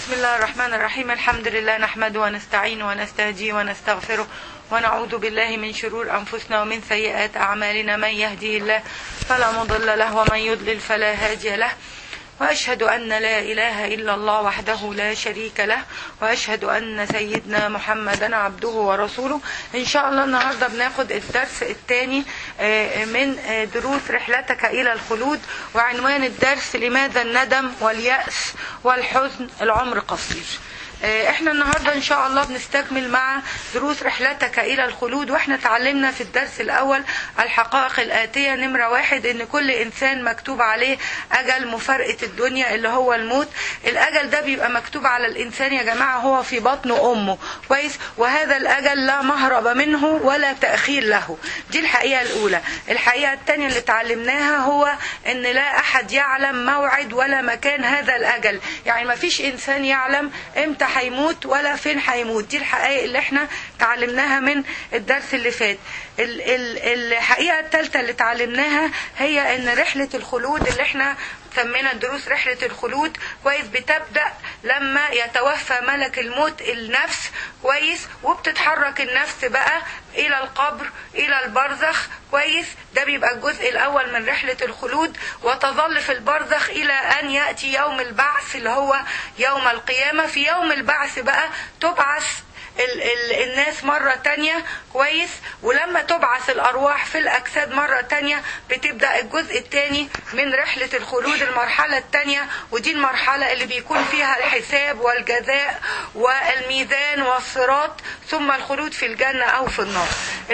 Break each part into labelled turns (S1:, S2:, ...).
S1: بسم الله الرحمن الرحيم الحمد لله نحمده ونستعينه ونستهديه ونستغفره ونعوذ بالله من شرور أنفسنا ومن سيئات أعمالنا من يهديه الله فلا مضل له ومن يضلل فلا هادي له وأشهد أن لا إله إلا الله وحده لا شريك له وأشهد أن سيدنا محمدا عبده ورسوله إن شاء الله النهاردة بناخد الدرس الثاني من دروس رحلتك إلى الخلود وعنوان الدرس لماذا الندم واليأس والحزن العمر قصير احنا النهاردة ان شاء الله بنستكمل مع دروس رحلتك الى الخلود واحنا تعلمنا في الدرس الاول الحقائق الاتية نمرة واحد ان كل انسان مكتوب عليه اجل مفارقة الدنيا اللي هو الموت الاجل ده بيبقى مكتوب على الانسان يا جماعة هو في بطن امه كويس وهذا الاجل لا مهرب منه ولا تأخير له دي الحقيقة الاولى الحقيقة الثانية اللي تعلمناها هو ان لا احد يعلم موعد ولا مكان هذا الاجل يعني ما فيش انسان يعلم امتى هيموت ولا فين هيموت دي الحقائق اللي احنا تعلمناها من الدرس اللي فات ال ال الحقيقة الثالثة اللي تعلمناها هي ان رحلة الخلود اللي احنا سمينا دروس رحلة الخلود كويس بتبدأ لما يتوفى ملك الموت النفس كويس وبتتحرك النفس بقى إلى القبر إلى البرزخ كويس ده بيبقى الجزء الأول من رحلة الخلود وتظل في البرزخ إلى أن يأتي يوم البعث اللي هو يوم القيامة في يوم البعث بقى تبعث ال ال الناس مرة تانية كويس ولما تبعث الأرواح في الأجساد مرة تانية بتبدأ الجزء الثاني من رحلة الخلود المرحلة الثانية ودي المرحلة اللي بيكون فيها الحساب والجزاء والميزان والصراط ثم الخلود في الجنة أو في النار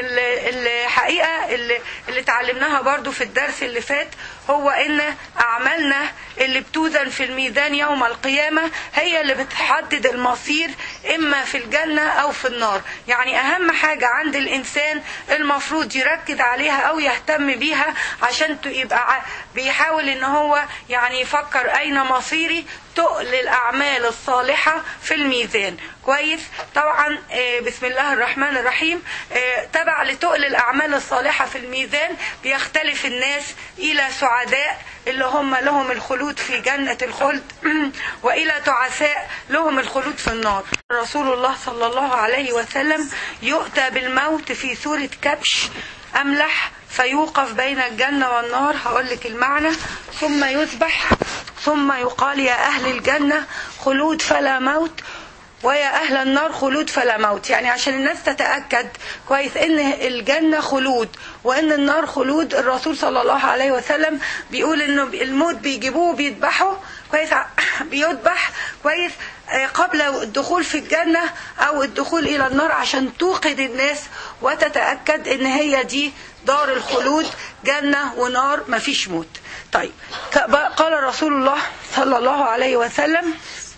S1: الحقيقة اللي, اللي تعلمناها برضو في الدرس اللي فات هو ان اعمالنا اللي بتوزن في الميزان يوم القيامة هي اللي بتحدد المصير اما في الجنة او في النار يعني اهم حاجة عند الانسان المفروض يركز عليها او يهتم بيها عشان يبقى بيحاول ان هو يعني يفكر اين مصيري تقل الأعمال الصالحة في الميزان كويس طبعا بسم الله الرحمن الرحيم تبع لتقل الأعمال الصالحة في الميزان بيختلف الناس إلى سعداء اللي هم لهم الخلود في جنة الخلد وإلى تعساء لهم الخلود في النار رسول الله صلى الله عليه وسلم يؤتى بالموت في سورة كبش أملح فيوقف بين الجنة والنار هقول لك المعنى ثم يذبح ثم يقال يا أهل الجنة خلود فلا موت ويا أهل النار خلود فلا موت يعني عشان الناس تتأكد كويس إن الجنة خلود وإن النار خلود الرسول صلى الله عليه وسلم بيقول إنه الموت بيجيبوه بيذبحوا كويس بيذبح كويس قبل الدخول في الجنة أو الدخول إلى النار عشان توقد الناس وتتأكد إن هي دي دار الخلود جنة ونار مفيش موت طيب قال رسول الله صلى الله عليه وسلم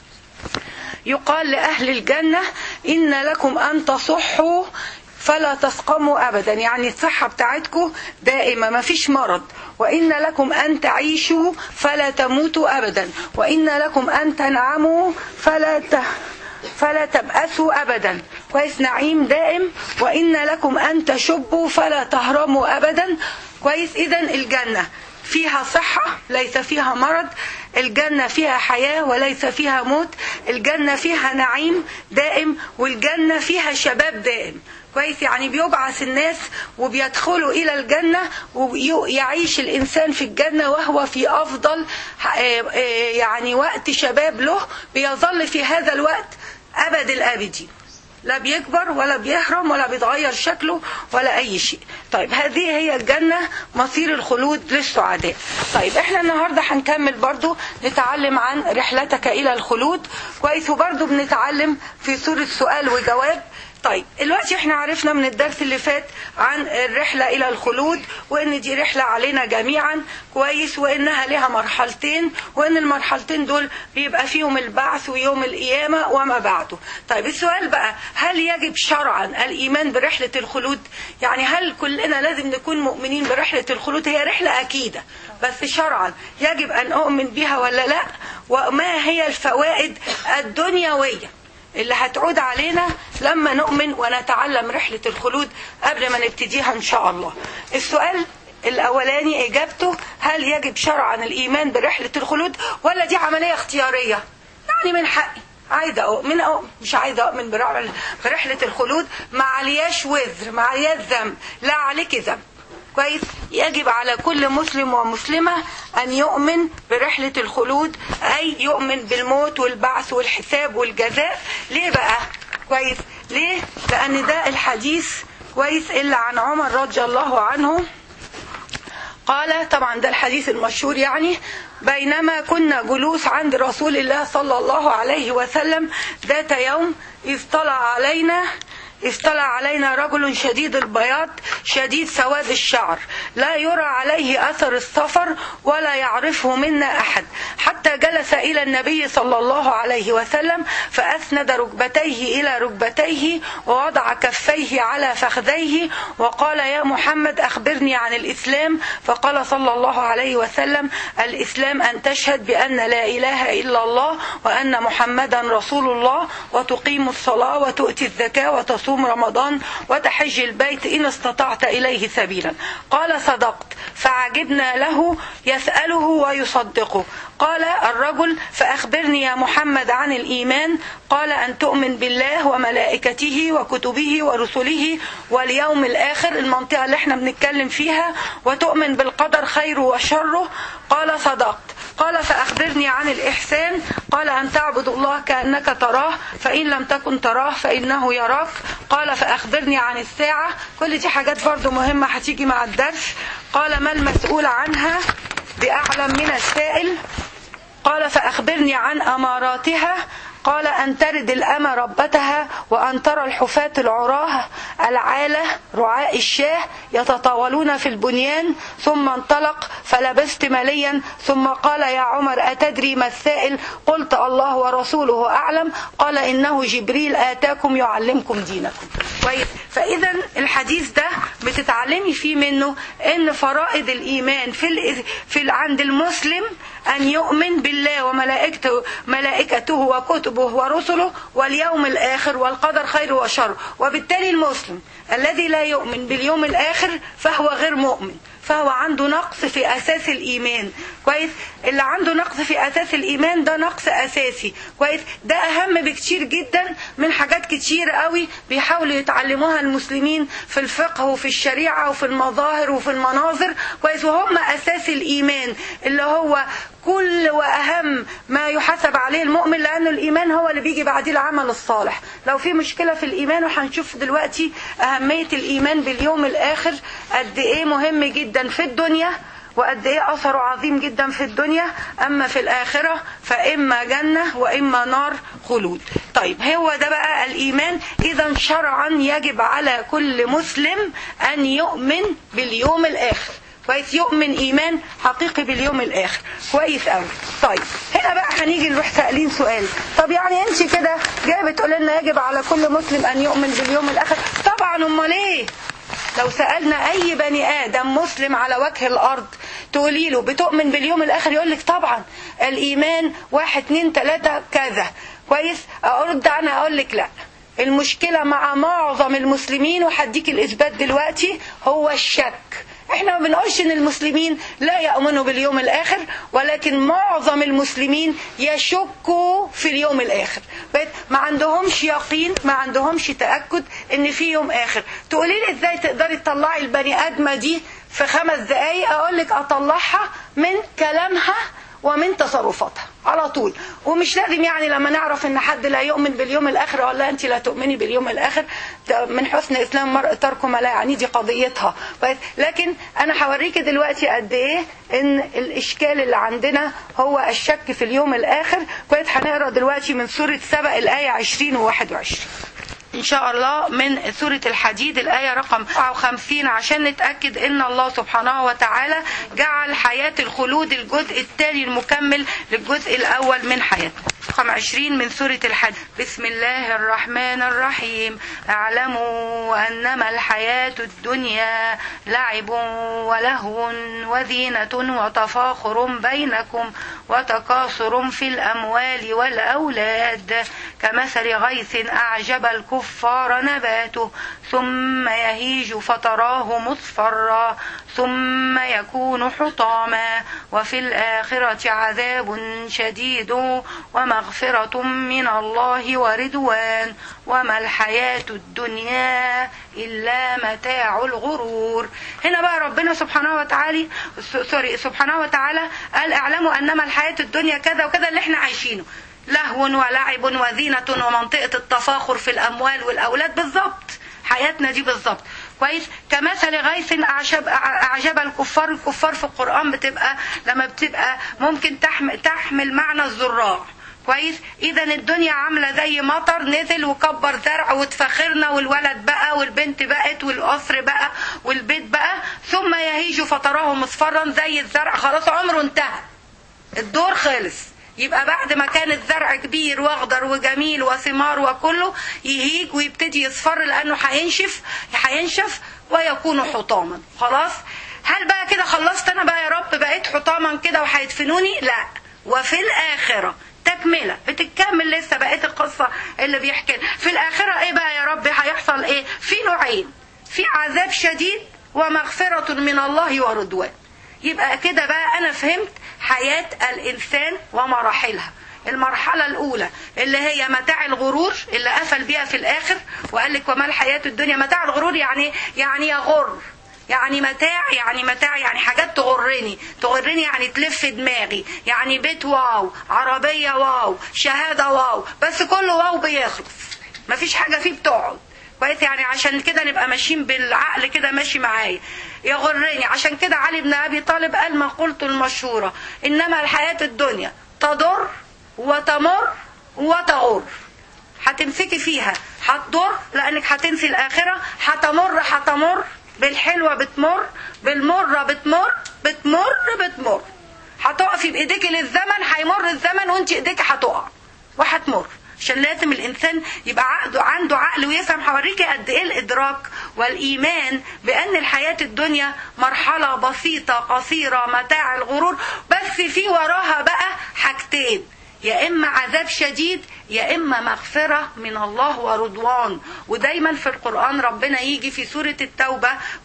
S1: يقال لأهل الجنة إن لكم أن تصحوا فلا تسقموا أبدا يعني الصحة بتاعتكم دائمة ما فيش مرض وإن لكم أن تعيشوا فلا تموتوا أبدا وإن لكم أن تنعموا فلا ت... فلا تبأسوا أبدا كويس نعيم دائم وإن لكم أن تشبوا فلا تهرموا أبدا كويس إذا الجنة فيها صحة ليس فيها مرض الجنة فيها حياة وليس فيها موت الجنة فيها نعيم دائم والجنة فيها شباب دائم كويس يعني بيبعث الناس وبيدخلوا إلى الجنة ويعيش الإنسان في الجنة وهو في أفضل يعني وقت شباب له بيظل في هذا الوقت أبد الآبدين لا بيكبر ولا بيهرم ولا بيتغير شكله ولا أي شيء طيب هذه هي الجنة مصير الخلود للسعداء طيب احنا النهاردة هنكمل برضو نتعلم عن رحلتك إلى الخلود كويس وبرضو بنتعلم في سورة سؤال وجواب طيب دلوقتي احنا عرفنا من الدرس اللي فات عن الرحلة إلى الخلود وإن دي رحلة علينا جميعا كويس وإنها لها مرحلتين وإن المرحلتين دول بيبقى فيهم البعث ويوم القيامة وما بعده طيب السؤال بقى هل يجب شرعا الإيمان برحلة الخلود يعني هل كلنا لازم نكون مؤمنين برحلة الخلود هي رحلة أكيدة بس شرعا يجب أن أؤمن بها ولا لا وما هي الفوائد الدنيوية اللي هتعود علينا لما نؤمن ونتعلم رحلة الخلود قبل ما نبتديها إن شاء الله السؤال الأولاني إجابته هل يجب شرعا الإيمان برحلة الخلود ولا دي عملية اختيارية يعني من حقي عايزه اؤمن أو مش عايزه اؤمن برع- برحله الخلود ما علياش وزر ما علياش ذنب لا عليك ذنب كويس يجب على كل مسلم ومسلمة أن يؤمن برحلة الخلود أي يؤمن بالموت والبعث والحساب والجزاء ليه بقى كويس ليه لأن ده الحديث كويس إلا عن عمر رضي الله عنه قال طبعا ده الحديث المشهور يعني بينما كنا جلوس عند رسول الله صلى الله عليه وسلم ذات يوم إذ طلع علينا إذ طلع علينا رجل شديد البياض شديد سواد الشعر لا يرى عليه أثر السفر ولا يعرفه منا أحد حتى جلس إلى النبي صلى الله عليه وسلم فأسند ركبتيه إلى ركبتيه ووضع كفيه على فخذيه وقال يا محمد أخبرني عن الإسلام فقال صلى الله عليه وسلم الإسلام أن تشهد بأن لا إله إلا الله وأن محمدا رسول الله وتقيم الصلاة وتؤتي الزكاة وتصوم رمضان وتحج البيت إن استطعت إليه سبيلا قال صدقت فعجبنا له يسأله ويصدقه قال الرجل فأخبرني يا محمد عن الإيمان قال أن تؤمن بالله وملائكته وكتبه ورسله واليوم الآخر المنطقة اللي احنا بنتكلم فيها وتؤمن بالقدر خيره وشره قال صدقت قال فأخبرني عن الإحسان قال أن تعبد الله كأنك تراه فإن لم تكن تراه فإنه يراك قال فأخبرني عن الساعة كل دي حاجات برضو مهمة هتيجي مع الدرس قال ما المسؤول عنها بأعلم من السائل قال فأخبرني عن أماراتها قال أن ترد الأمة ربتها وأن ترى الحفاة العراه العالة رعاء الشاه يتطاولون في البنيان ثم انطلق فلبست مليا ثم قال يا عمر أتدري ما السائل قلت الله ورسوله أعلم قال إنه جبريل آتاكم يعلمكم دينكم كويس فإذا الحديث ده بتتعلمي فيه منه إن فرائض الإيمان في ال... في ال... عند المسلم أن يؤمن بالله وملائكته ملائكته وكتبه ورسله واليوم الآخر والقدر خير وشر وبالتالي المسلم الذي لا يؤمن باليوم الآخر فهو غير مؤمن فهو عنده نقص في أساس الإيمان كويس اللي عنده نقص في أساس الإيمان ده نقص أساسي كويس ده أهم بكتير جدا من حاجات كتير قوي بيحاولوا يتعلموها المسلمين في الفقه وفي الشريعة وفي المظاهر وفي المناظر كويس وهم أساس الإيمان اللي هو كل وأهم ما يحاسب عليه المؤمن لأنه الإيمان هو اللي بيجي بعديه العمل الصالح لو في مشكلة في الإيمان وهنشوف دلوقتي أهمية الإيمان باليوم الآخر قد إيه مهم جدا في الدنيا وقد ايه اثره عظيم جدا في الدنيا اما في الاخره فاما جنه واما نار خلود طيب هو ده بقى الايمان اذا شرعا يجب على كل مسلم ان يؤمن باليوم الاخر كويس يؤمن ايمان حقيقي باليوم الاخر كويس قوي طيب هنا بقى هنيجي نروح سائلين سؤال طب يعني انت كده جايه بتقول لنا يجب على كل مسلم ان يؤمن باليوم الاخر طبعا امال ايه لو سألنا أي بني آدم مسلم على وجه الأرض تقولي له بتؤمن باليوم الآخر يقول لك طبعا الإيمان واحد اتنين تلاتة كذا كويس أرد أنا أقول لك لا المشكلة مع معظم المسلمين وهديك الإثبات دلوقتي هو الشك احنا ما بنقولش ان المسلمين لا يؤمنوا باليوم الاخر ولكن معظم المسلمين يشكوا في اليوم الاخر ما عندهمش يقين ما عندهمش تاكد ان في يوم اخر تقولي لي ازاي تقدري تطلعي البني ادمه دي في خمس دقايق اقول لك اطلعها من كلامها ومن تصرفاتها على طول ومش لازم يعني لما نعرف ان حد لا يؤمن باليوم الاخر ولا انت لا تؤمني باليوم الاخر من حسن اسلام المرء ترك ما لا يعني دي قضيتها لكن انا هوريكي دلوقتي قد ايه ان الاشكال اللي عندنا هو الشك في اليوم الاخر كويس هنقرا دلوقتي من سوره سبأ الايه 20 و 21 إن شاء الله من سورة الحديد الآية رقم 54 عشان نتأكد إن الله سبحانه وتعالى جعل حياة الخلود الجزء الثاني المكمل للجزء الأول من حياتنا رقم 20 من سورة الحديد بسم الله الرحمن الرحيم اعلموا أنما الحياة الدنيا لعب ولهو وزينة وتفاخر بينكم وتكاثر في الأموال والأولاد كمثل غيث أعجب الكفار نباته ثم يهيج فتراه مصفرا ثم يكون حطاما وفي الآخرة عذاب شديد ومغفرة من الله ورضوان وما الحياة الدنيا إلا متاع الغرور هنا بقى ربنا سبحانه وتعالى سوري سبحانه وتعالى قال اعلموا أنما الحياة الدنيا كذا وكذا اللي احنا عايشينه لهو ولعب وزينة ومنطقة التفاخر في الأموال والأولاد بالظبط حياتنا دي بالظبط كويس كمثل غيث أعجب, أعجب الكفار الكفار في القرآن بتبقى لما بتبقى ممكن تحمل, تحمل معنى الزراع كويس اذا الدنيا عامله زي مطر نزل وكبر زرع وتفخرنا والولد بقى والبنت بقت والقصر بقى والبيت بقى ثم يهيج فتراه مصفرا زي الزرع خلاص عمره انتهى الدور خلص يبقى بعد ما كان الزرع كبير واخضر وجميل وثمار وكله يهيج ويبتدي يصفر لانه هينشف هينشف ويكون حطاما خلاص هل بقى كده خلصت انا بقى يا رب بقيت حطاما كده وهيدفنوني لا وفي الاخره تكملة بتكمل لسه بقيت القصة اللي بيحكي في الآخرة إيه بقى يا رب هيحصل إيه في نوعين في عذاب شديد ومغفرة من الله ورضوان يبقى كده بقى أنا فهمت حياة الإنسان ومراحلها المرحلة الأولى اللي هي متاع الغرور اللي قفل بيها في الآخر وقال لك وما الحياة الدنيا متاع الغرور يعني يعني يغر يعني متاع يعني متاع يعني حاجات تغرني تغرني يعني تلف دماغي يعني بيت واو عربية واو شهادة واو بس كله واو بيخلص مفيش حاجة فيه بتقعد كويس يعني عشان كده نبقى ماشيين بالعقل كده ماشي معايا يغرني عشان كده علي بن ابي طالب قال مقولته المشهوره انما الحياه الدنيا تضر وتمر وتغر هتمسكي فيها هتضر لانك هتنسي الاخره هتمر هتمر بالحلوة بتمر بالمرة بتمر بتمر بتمر هتقفي بايديك للزمن هيمر الزمن وانت ايديك هتقع وهتمر عشان لازم الانسان يبقى عقده عنده عقل ويفهم هوريكي قد ايه الادراك والايمان بان الحياه الدنيا مرحله بسيطه قصيره متاع الغرور بس في وراها بقى حاجتين يا اما عذاب شديد يا اما مغفره من الله ورضوان ودايما في القران ربنا يجي في سوره التوبه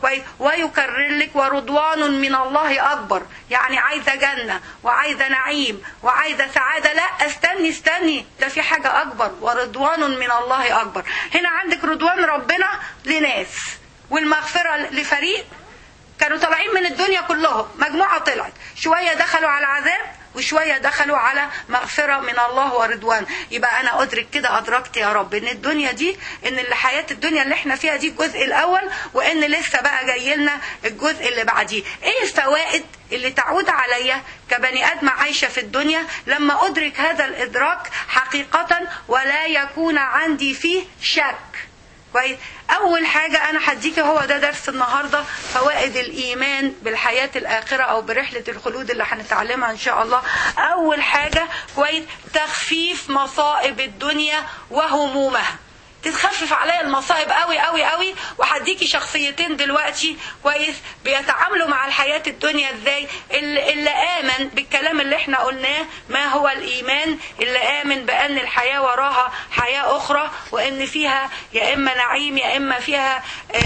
S1: ويكرر لك ورضوان من الله اكبر يعني عايزه جنه وعايزه نعيم وعايزه سعاده لا استني استني ده في حاجه اكبر ورضوان من الله اكبر هنا عندك رضوان ربنا لناس والمغفره لفريق كانوا طالعين من الدنيا كلهم مجموعه طلعت شويه دخلوا على عذاب وشوية دخلوا على مغفرة من الله ورضوان يبقى أنا أدرك كده أدركت يا رب إن الدنيا دي إن الحياة الدنيا اللي احنا فيها دي الجزء الأول وإن لسه بقى جاي لنا الجزء اللي بعديه إيه الفوائد اللي تعود عليا كبني آدم عايشة في الدنيا لما أدرك هذا الإدراك حقيقة ولا يكون عندي فيه شك كويس اول حاجة انا هديكي هو ده درس النهاردة فوائد الايمان بالحياة الاخرة او برحلة الخلود اللي هنتعلمها ان شاء الله اول حاجة كويس تخفيف مصائب الدنيا وهمومها تتخفف عليا المصائب قوي قوي قوي وهديكي شخصيتين دلوقتي كويس بيتعاملوا مع الحياة الدنيا ازاي اللي, اللي آمن بالكلام اللي احنا قلناه ما هو الإيمان اللي آمن بأن الحياة وراها حياة أخرى وأن فيها يا إما نعيم يا إما فيها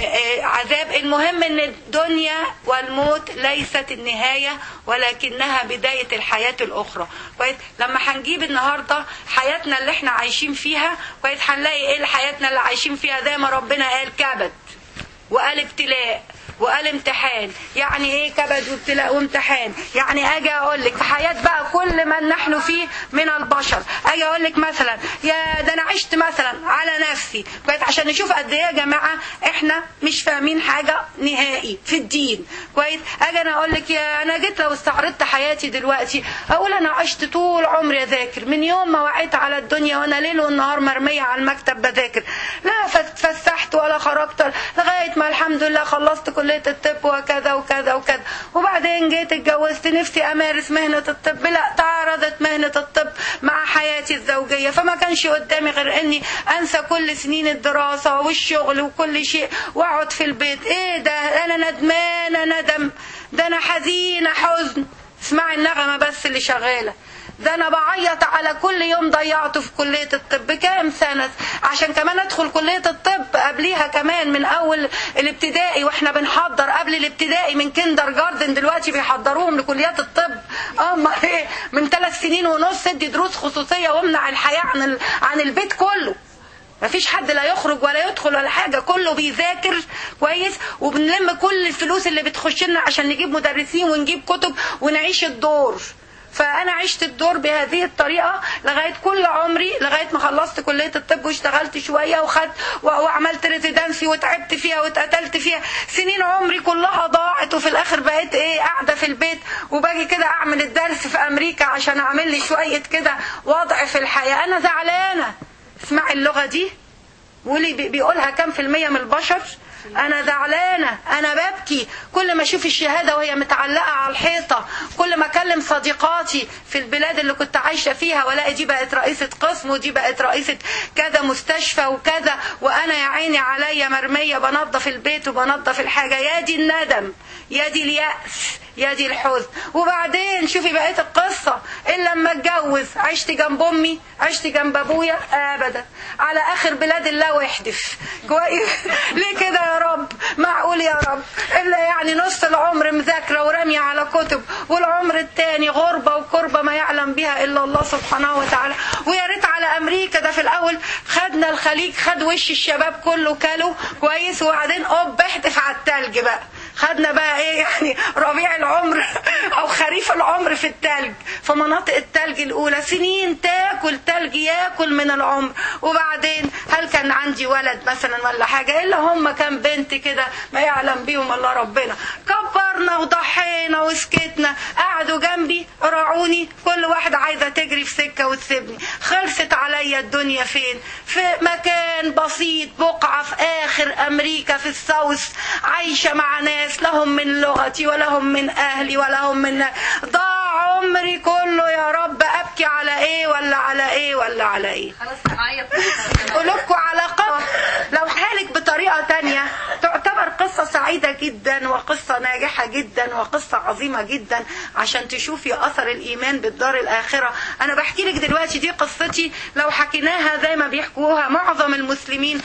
S1: عذاب المهم أن الدنيا والموت ليست النهاية ولكنها بداية الحياة الأخرى كويس لما هنجيب النهاردة حياتنا اللي احنا عايشين فيها كويس هنلاقي ايه الحياة حياتنا اللي عايشين فيها زي ما ربنا قال كبد وقال ابتلاء وقال امتحان يعني ايه كبد وابتلاء وامتحان يعني اجي اقول لك في حياه بقى كل من نحن فيه من البشر اجي اقول لك مثلا يا ده انا عشت مثلا على نفسي كويس عشان نشوف قد ايه يا جماعه احنا مش فاهمين حاجه نهائي في الدين كويس اجي انا اقول لك يا انا جيت لو استعرضت حياتي دلوقتي اقول انا عشت طول عمري اذاكر من يوم ما وعيت على الدنيا وانا ليل ونهار مرميه على المكتب بذاكر لا اتفسحت ولا خرجت لغايه ما الحمد لله خلصت كل كلية الطب وكذا وكذا وكذا وبعدين جيت اتجوزت نفسي امارس مهنة الطب لا تعارضت مهنة الطب مع حياتي الزوجية فما كانش قدامي غير اني انسى كل سنين الدراسة والشغل وكل شيء واقعد في البيت ايه ده انا ندمانة ندم ده انا حزينة حزن اسمعي النغمة بس اللي شغالة
S2: ده انا بعيط على كل يوم ضيعته في كليه الطب كام سنه عشان كمان ادخل كليه الطب قبليها كمان من اول الابتدائي واحنا بنحضر قبل الابتدائي من كندر جاردن دلوقتي بيحضروهم لكليات الطب اما ايه من ثلاث سنين ونص ادي دروس خصوصيه وامنع الحياه عن ال- عن البيت كله مفيش حد لا يخرج ولا يدخل ولا حاجة كله بيذاكر كويس وبنلم كل الفلوس اللي بتخش لنا عشان نجيب مدرسين ونجيب كتب ونعيش الدور فانا عشت الدور بهذه الطريقه لغايه كل عمري لغايه ما خلصت كليه الطب واشتغلت شويه وخدت و- وعملت ريزيدنسي وتعبت فيها واتقتلت فيها سنين عمري كلها ضاعت وفي الاخر بقيت ايه قاعده في البيت وباجي كده اعمل الدرس في امريكا عشان اعمل لي شويه كده وضع في الحياه انا زعلانه اسمعي اللغه دي واللي بي- بيقولها كام في المية من البشر انا زعلانة انا ببكي كل ما اشوف الشهادة وهي متعلقة على الحيطة كل ما اكلم صديقاتي في البلاد اللي كنت عايشة فيها والاقي دي بقت رئيسة قسم ودي بقت رئيسة كذا مستشفى وكذا وانا يا عيني عليا مرمية بنظف البيت وبنظف الحاجة يا دي الندم يا دي اليأس يا دي الحزن وبعدين شوفي بقية القصة إلا لما اتجوز عشت جنب أمي عشت جنب أبويا أبدا على آخر بلاد الله واحدف كويس ليه كده يا رب معقول يا رب إلا يعني نص العمر مذاكرة ورمية على كتب والعمر التاني غربة وكربة ما يعلم بها إلا الله سبحانه وتعالى ويا ريت على أمريكا ده في الأول خدنا الخليج خد وش الشباب كله كله كويس وبعدين أوب احدف على التلج بقى خدنا بقى ايه يعني ربيع العمر او خريف العمر في التلج في مناطق التلج الاولى سنين تاكل تلج ياكل من العمر وبعدين هل كان عندي ولد مثلا ولا حاجه الا هم كان بنت كده ما يعلم بيهم الا ربنا كبرنا وضحينا وسكتنا قعدوا جنبي راعوني كل واحده عايزه تجري في سكه وتسيبني خلصت عليا الدنيا فين في مكان بسيط بقعه في اخر امريكا في الساوث عايشه مع ناس لهم من لغتي ولهم من اهلي ولهم من ضاع عمري كله يا رب ابكي على ايه ولا على ايه ولا على ايه
S3: خلاص معايا
S2: قلوبكم على قصة لو حالك بطريقة تانية تعتبر قصة سعيدة جدا وقصة ناجحة جدا وقصة عظيمة جدا عشان تشوفي أثر الإيمان بالدار الآخرة أنا بحكي لك دلوقتي دي قصتي لو حكيناها زي ما بيحكوها معظم المسلمين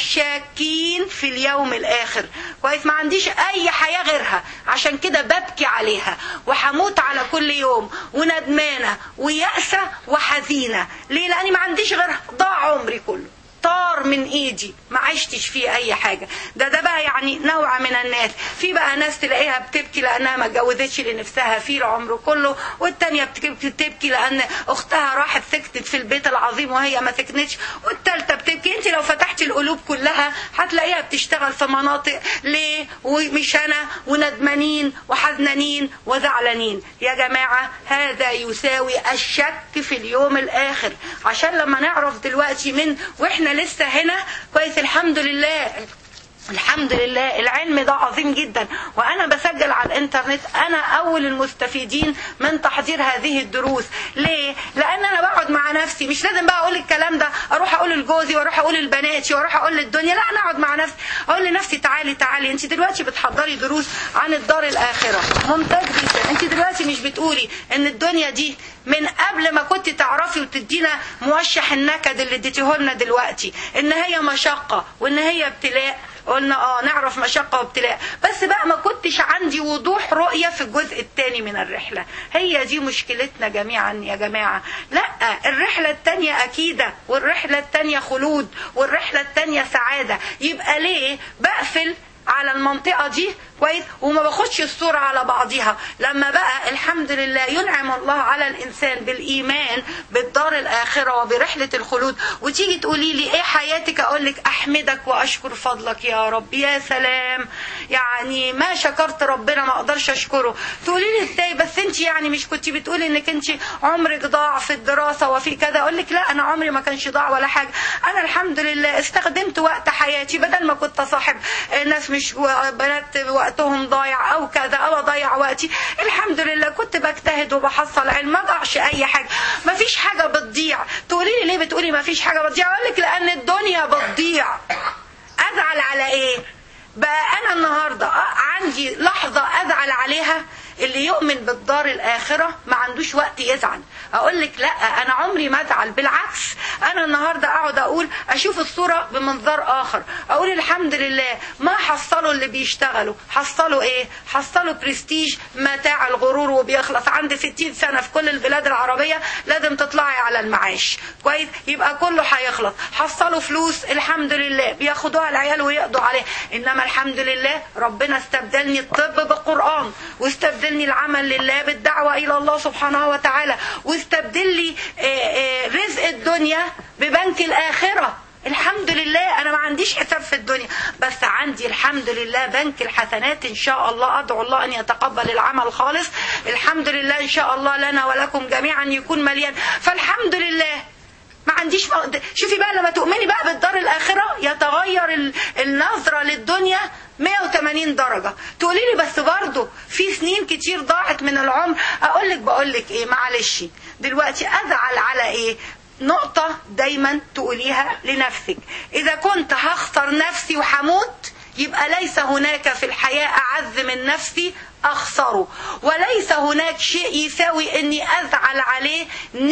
S2: الشاكين في اليوم الآخر كويس ما عنديش أي حياة غيرها عشان كده ببكي عليها وحموت على كل يوم وندمانة ويأسة وحزينة ليه لأني ما عنديش غيرها ضاع عمري كله طار من ايدي ما عشتش فيه اي حاجه ده ده بقى يعني نوع من الناس في بقى ناس تلاقيها بتبكي لانها ما اتجوزتش لنفسها فيه العمر كله والتانيه بتبكي بتبكي لان اختها راحت سكتت في البيت العظيم وهي ما سكنتش والتالته بتبكي انت لو فتحتي القلوب كلها هتلاقيها بتشتغل في مناطق ليه ومش انا وندمانين وحزنانين وزعلانين يا جماعه هذا يساوي الشك في اليوم الاخر عشان لما نعرف دلوقتي من واحنا لسه هنا كويس الحمد لله الحمد لله العلم ده عظيم جدا وانا بسجل على الانترنت انا اول المستفيدين من تحضير هذه الدروس ليه لان انا بقعد مع نفسي مش لازم بقى اقول الكلام ده اروح اقول لجوزي واروح اقول لبناتي واروح اقول للدنيا لا انا اقعد مع نفسي اقول لنفسي تعالي تعالي انت دلوقتي بتحضري دروس عن الدار الاخره ممتاز جدا انت دلوقتي مش بتقولي ان الدنيا دي من قبل ما كنت تعرفي وتدينا موشح النكد اللي اديتيه لنا دلوقتي ان هي مشقه وان هي ابتلاء قلنا اه نعرف مشقة وابتلاء بس بقى ما كنتش عندي وضوح رؤية في الجزء الثاني من الرحلة هي دي مشكلتنا جميعا يا جماعة لا الرحلة الثانية أكيدة والرحلة الثانية خلود والرحلة الثانية سعادة يبقى ليه بقفل على المنطقة دي كويس وما باخدش الصورة على بعضها لما بقى الحمد لله ينعم الله على الإنسان بالإيمان بالدار الآخرة وبرحلة الخلود وتيجي تقولي لي إيه حياتك أقول لك أحمدك وأشكر فضلك يا رب يا سلام يعني ما شكرت ربنا ما أقدرش أشكره تقولي لي إزاي بس أنت يعني مش كنت بتقولي إنك أنت عمرك ضاع في الدراسة وفي كذا أقول لك لا أنا عمري ما كانش ضاع ولا حاجة أنا الحمد لله استخدمت وقت حياتي بدل ما كنت صاحب ناس مش بنات وقتهم ضايع او كذا او اضيع وقتي الحمد لله كنت بجتهد وبحصل علم ما ضاعش اي حاجه ما فيش حاجه بتضيع تقولي لي ليه بتقولي ما فيش حاجه بتضيع اقول لك لان الدنيا بتضيع ازعل على ايه بقى انا النهارده عندي لحظه ازعل عليها اللي يؤمن بالدار الاخره ما عندوش وقت يزعل اقول لك لا انا عمري ما ازعل بالعكس انا النهارده اقعد اقول اشوف الصوره بمنظار اخر اقول الحمد لله ما حصلوا اللي بيشتغلوا حصلوا ايه حصلوا برستيج متاع الغرور وبيخلص عند 60 سنه في كل البلاد العربيه لازم تطلعي على المعاش كويس يبقى كله هيخلص حصلوا فلوس الحمد لله بياخدوها العيال ويقضوا عليها انما الحمد لله ربنا استبدلني الطب بالقران واستبدلني العمل لله بالدعوه الى الله سبحانه وتعالى واستبدل لي آه، آه، رزق الدنيا ببنك الاخره الحمد لله انا ما عنديش حساب في الدنيا بس عندي الحمد لله بنك الحسنات ان شاء الله ادعو الله ان يتقبل العمل خالص الحمد لله ان شاء الله لنا ولكم جميعا يكون مليان فالحمد لله ما عنديش مقد... شوفي بقى لما تؤمني بقى بالدار الآخرة يتغير ال- النظرة للدنيا 180 درجة تقولي لي بس برضه في سنين كتير ضاعت من العمر أقول لك بقول لك إيه معلش دلوقتي أزعل على إيه نقطة دايما تقوليها لنفسك إذا كنت هخسر نفسي وحموت يبقى ليس هناك في الحياة أعز من نفسي أخسره وليس هناك شيء يساوي أني أزعل عليه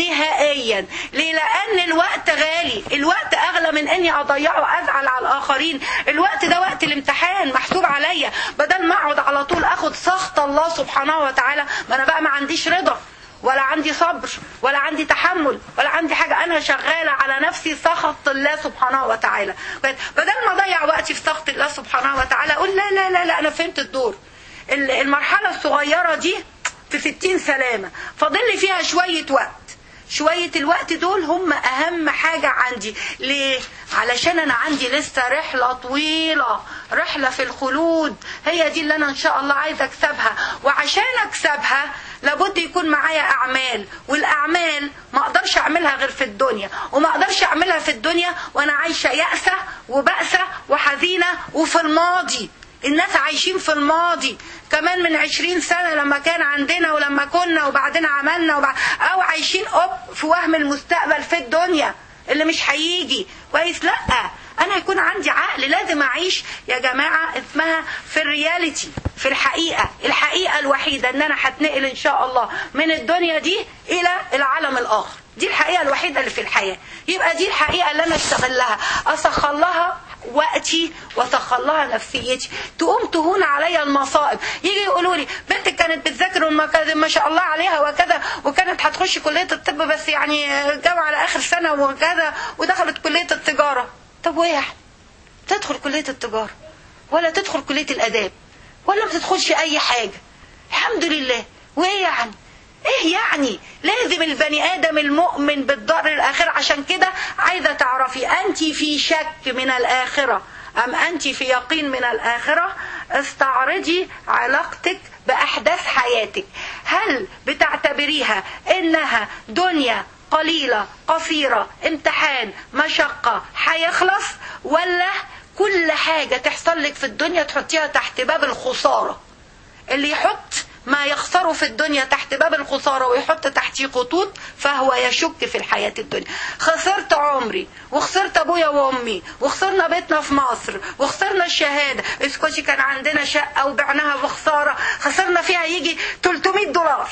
S2: نهائيا ليه لأن الوقت غالي الوقت أغلى من أني أضيعه أزعل على الآخرين الوقت ده وقت الامتحان محسوب عليا بدل ما أقعد على طول أخد سخط الله سبحانه وتعالى ما أنا بقى ما عنديش رضا ولا عندي صبر ولا عندي تحمل ولا عندي حاجة أنا شغالة على نفسي سخط الله سبحانه وتعالى بدل ما أضيع وقتي في سخط الله سبحانه وتعالى أقول لا لا لا لا أنا فهمت الدور ال- المرحلة الصغيرة دي في ستين سلامة فاضل لي فيها شوية وقت شوية الوقت دول هم أهم حاجة عندي ليه؟ علشان أنا عندي لسه رحلة طويلة رحلة في الخلود هي دي اللي أنا إن شاء الله عايزة أكسبها وعشان أكسبها لابد يكون معايا أعمال والأعمال ما أقدرش أعملها غير في الدنيا وما أقدرش أعملها في الدنيا وأنا عايشة يأسة وبأسة وحزينة وفي الماضي الناس عايشين في الماضي كمان من عشرين سنة لما كان عندنا ولما كنا وبعدين عملنا وبعد أو عايشين أوب في وهم المستقبل في الدنيا اللي مش هيجي كويس لا أنا يكون عندي عقل لازم أعيش يا جماعة اسمها في الرياليتي في الحقيقة الحقيقة الوحيدة إن أنا هتنقل إن شاء الله من الدنيا دي إلى العالم الآخر دي الحقيقة الوحيدة اللي في الحياة يبقى دي الحقيقة اللي أنا أستغلها أسخر لها وقتي وسخر لها نفسيتي تقوم تهون عليا المصائب يجي يقولوا لي بنتك كانت بتذاكر وما كان ما شاء الله عليها وكذا وكانت هتخش كليه الطب بس يعني جامعه على اخر سنه وكذا ودخلت كليه التجاره طب وايه يعني تدخل كليه التجاره ولا تدخل كليه الاداب ولا ما تدخلش اي حاجه الحمد لله وايه يعني ايه يعني لازم البني ادم المؤمن بالدار الاخره عشان كده عايزه تعرفي انت في شك من الاخره ام انت في يقين من الاخره استعرضي علاقتك باحداث حياتك هل بتعتبريها انها دنيا قليله قصيره امتحان مشقه هيخلص ولا كل حاجه تحصل لك في الدنيا تحطيها تحت باب الخساره اللي يحط ما يخسره في الدنيا تحت باب الخسارة ويحط تحتيه خطوط فهو يشك في الحياة الدنيا خسرت عمري وخسرت ابويا وامي وخسرنا بيتنا في مصر وخسرنا الشهادة اسكوشي كان عندنا شقة وبعناها بخسارة خسرنا فيها يجي 300 دولار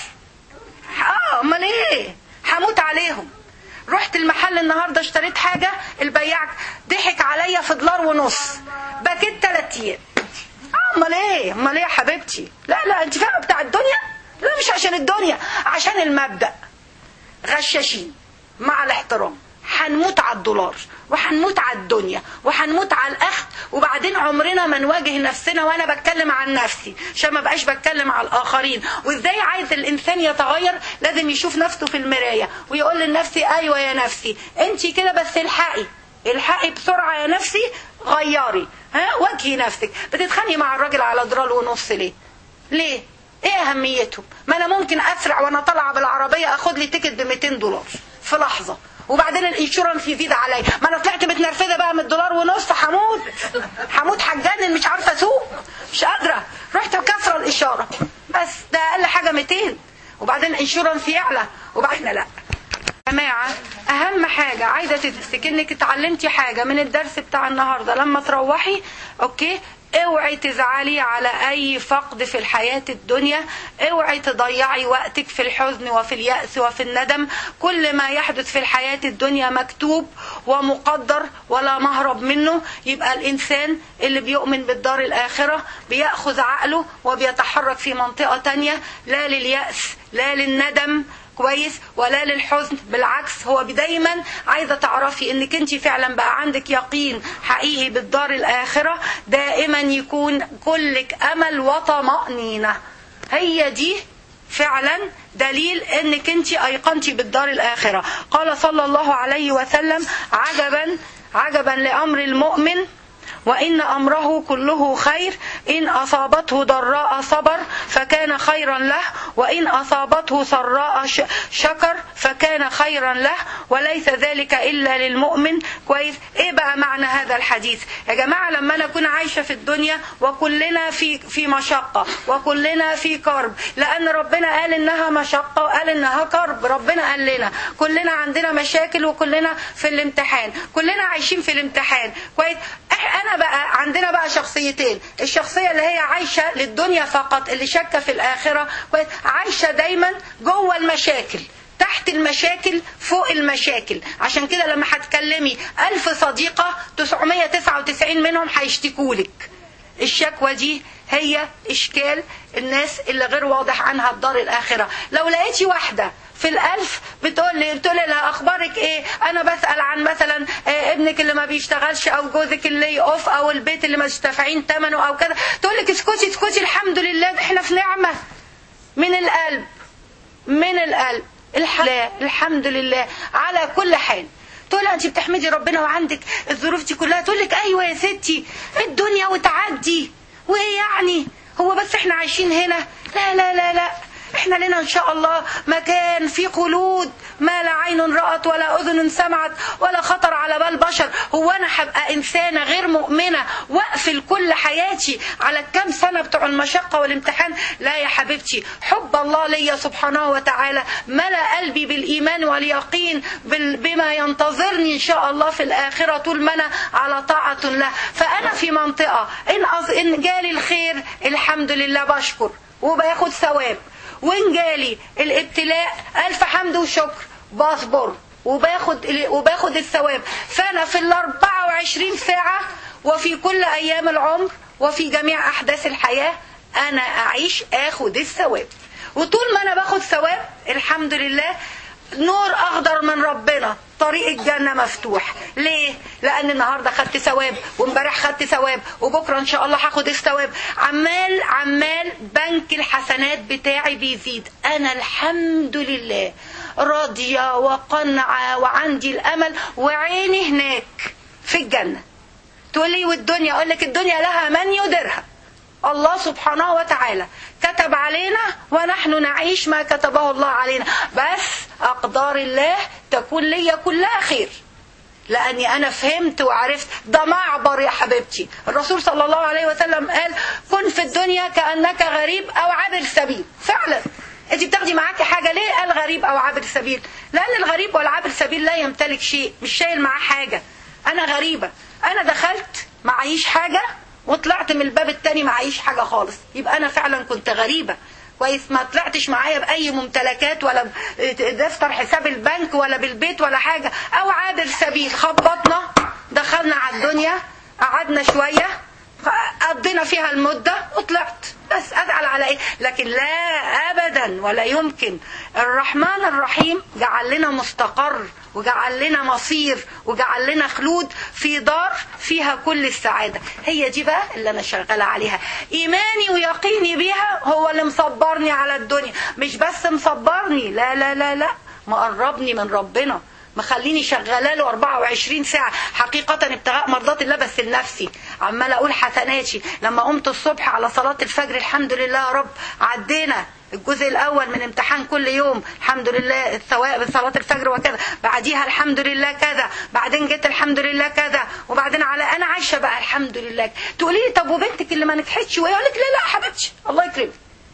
S2: اه امال ايه هموت عليهم رحت المحل النهاردة اشتريت حاجة البياع ضحك عليا في دولار ونص بكيت تلات ايام امال ايه امال ايه يا حبيبتي لا لا انت فاهمه بتاع الدنيا لا مش عشان الدنيا عشان المبدا غشاشين مع الاحترام هنموت على الدولار وهنموت على الدنيا وهنموت على الاخت وبعدين عمرنا ما نواجه نفسنا وانا بتكلم عن نفسي عشان ما بقاش بتكلم على الاخرين وازاي عايز الانسان يتغير لازم يشوف نفسه في المرايه ويقول لنفسي ايوه يا نفسي انت كده بس الحقي الحقي بسرعه يا نفسي غيري ها واجهي نفسك بتتخانقي مع الراجل على درال ونص ليه ليه ايه اهميته ما انا ممكن اسرع وانا طالعه بالعربيه اخد لي تيكت ب 200 دولار في لحظه وبعدين الانشورنس يزيد عليا ما انا طلعت متنرفزه بقى من الدولار ونص هموت هموت هتجنن مش عارفه اسوق مش قادره رحت كسره الاشاره بس ده اقل حاجه 200 وبعدين الانشورنس يعلى وبعدين لا جماعة أهم حاجة عايزة تدرسك إنك اتعلمتي حاجة من الدرس بتاع النهاردة لما تروحي أوكي اوعي تزعلي على اي فقد في الحياة الدنيا اوعي تضيعي وقتك في الحزن وفي اليأس وفي الندم كل ما يحدث في الحياة الدنيا مكتوب ومقدر ولا مهرب منه يبقى الانسان اللي بيؤمن بالدار الاخرة بيأخذ عقله وبيتحرك في منطقة تانية لا لليأس لا للندم كويس ولا للحزن بالعكس هو دايما عايزه تعرفي انك انت فعلا بقى عندك يقين حقيقي بالدار الاخره دائما يكون كلك امل وطمانينه هي دي فعلا دليل انك انت ايقنتي بالدار الاخره قال صلى الله عليه وسلم عجبا عجبا لامر المؤمن وإن أمره كله خير إن أصابته ضراء صبر فكان خيرا له وإن أصابته سراء شكر فكان خيرا له وليس ذلك إلا للمؤمن كويس إيه بقى معنى هذا الحديث يا جماعة لما أنا أكون عايشة في الدنيا وكلنا في في مشقة وكلنا في كرب لأن ربنا قال إنها مشقة وقال إنها كرب ربنا قال لنا كلنا عندنا مشاكل وكلنا في الامتحان كلنا عايشين في الامتحان كويس انا بقى عندنا بقى شخصيتين الشخصية اللي هي عايشة للدنيا فقط اللي شاكة في الآخرة عايشة دايما جوه المشاكل تحت المشاكل فوق المشاكل عشان كده لما هتكلمي ألف صديقة 999 منهم هيشتكولك الشكوى دي هي إشكال الناس اللي غير واضح عنها الدار الآخرة لو لقيتي واحدة في الألف بتقول لي بتقول لها أخبارك إيه أنا بسأل عن مثلا إيه ابنك اللي ما بيشتغلش أو جوزك اللي يقف أو البيت اللي مش دافعين ثمنه أو كذا تقول لك اسكتي اسكتي الحمد لله إحنا في نعمة من القلب من القلب الحمد, الحمد لله على كل حال تقول انت بتحمدي ربنا وعندك الظروف دي كلها تقول لك ايوه يا ستي الدنيا وتعدي وايه يعني هو بس احنا عايشين هنا لا لا لا لا احنا لنا ان شاء الله مكان في خلود ما لا عين رأت ولا اذن سمعت ولا خطر على بال بشر هو انا هبقى انسانة غير مؤمنة واقفل كل حياتي على الكام سنة بتوع المشقة والامتحان لا يا حبيبتي حب الله ليا سبحانه وتعالى ملأ قلبي بالايمان واليقين بما ينتظرني ان شاء الله في الاخرة طول ما انا على طاعة له فانا في منطقة ان, إن جالي الخير الحمد لله بشكر وباخد ثواب وان جالي الابتلاء الف حمد وشكر بصبر وباخد وباخد الثواب فانا في ال 24 ساعه وفي كل ايام العمر وفي جميع احداث الحياه انا اعيش اخد الثواب وطول ما انا باخد ثواب الحمد لله نور اخضر من ربنا طريق الجنة مفتوح ليه؟ لأن النهاردة خدت ثواب وامبارح خدت ثواب وبكرة إن شاء الله هاخد الثواب عمال عمال بنك الحسنات بتاعي بيزيد أنا الحمد لله راضية وقنعة وعندي الأمل وعيني هناك في الجنة تقولي والدنيا أقول لك الدنيا لها من يديرها الله سبحانه وتعالى كتب علينا ونحن نعيش ما كتبه الله علينا بس أقدار الله تكون لي كلها خير لأني أنا فهمت وعرفت ده معبر يا حبيبتي الرسول صلى الله عليه وسلم قال كن في الدنيا كأنك غريب أو عابر سبيل فعلا انت بتاخدي معاكي حاجة ليه قال غريب أو عابر سبيل لأن الغريب والعابر سبيل لا يمتلك شيء مش شايل معاه حاجة أنا غريبة أنا دخلت معيش حاجة وطلعت من الباب التاني معيش حاجة خالص يبقى أنا فعلا كنت غريبة كويس ما طلعتش معايا بأي ممتلكات ولا دفتر حساب البنك ولا بالبيت ولا حاجة أو عابر سبيل خبطنا دخلنا على الدنيا قعدنا شوية قضينا فيها المدة وطلعت بس أزعل على إيه لكن لا أبدا ولا يمكن الرحمن الرحيم جعل لنا مستقر وجعل لنا مصير وجعل لنا خلود في دار فيها كل السعادة هي دي بقى اللي أنا شغالة عليها إيماني ويقيني بيها هو اللي مصبرني على الدنيا مش بس مصبرني لا لا لا لا مقربني من ربنا مخليني شغاله له 24 ساعه حقيقه ابتغاء مرضات الله بس لنفسي عمال اقول حسناتي لما قمت الصبح على صلاه الفجر الحمد لله يا رب عدينا الجزء الاول من امتحان كل يوم الحمد لله الثواب صلاه الفجر وكذا بعديها الحمد لله كذا بعدين جيت الحمد لله كذا وبعدين على انا عايشه بقى الحمد لله تقولي لي طب وبنتك اللي ما نجحتش وهي اقول لك لا لا حبيبتي الله يكرمك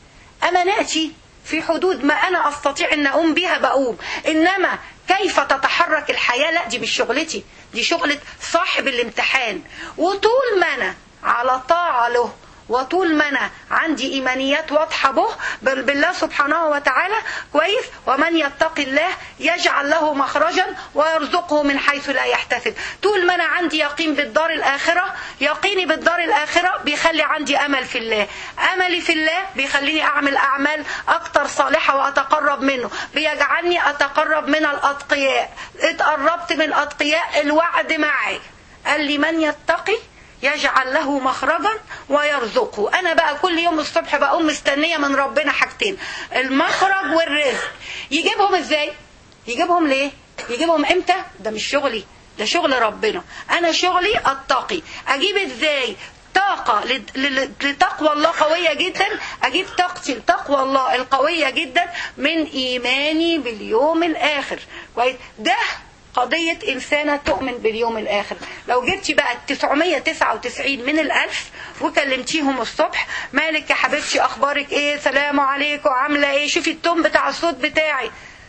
S2: اماناتي في حدود ما انا استطيع ان اقوم بها بقوم انما كيف تتحرك الحياة لا دي مش شغلتي دي شغلة صاحب الامتحان وطول ما انا على طاعة له وطول ما انا عندي ايمانيات واضحه به بال- بالله سبحانه وتعالى كويس ومن يتقي الله يجعل له مخرجا ويرزقه من حيث لا يحتسب طول ما انا عندي يقين بالدار الاخره يقيني بالدار الاخره بيخلي عندي امل في الله املي في الله بيخليني اعمل اعمال اكتر صالحه واتقرب منه بيجعلني اتقرب من الاتقياء اتقربت من الاتقياء الوعد معي قال لي من يتقي يجعل له مخرجا ويرزقه انا بقى كل يوم الصبح بقوم مستنيه من ربنا حاجتين المخرج والرزق يجيبهم ازاي يجيبهم ليه يجيبهم امتى ده مش شغلي ده شغل ربنا انا شغلي اتقي اجيب ازاي طاقة لد- لل- لتقوى الله قوية جدا أجيب طاقتي لتقوى الله القوية جدا من إيماني باليوم الآخر كويس ده قضية إنسانة تؤمن باليوم الآخر لو جبتي بقى ال 999 من الألف وكلمتيهم الصبح مالك يا حبيبتي أخبارك إيه سلام عليكم عاملة إيه شوفي التون بتاع الصوت بتاعي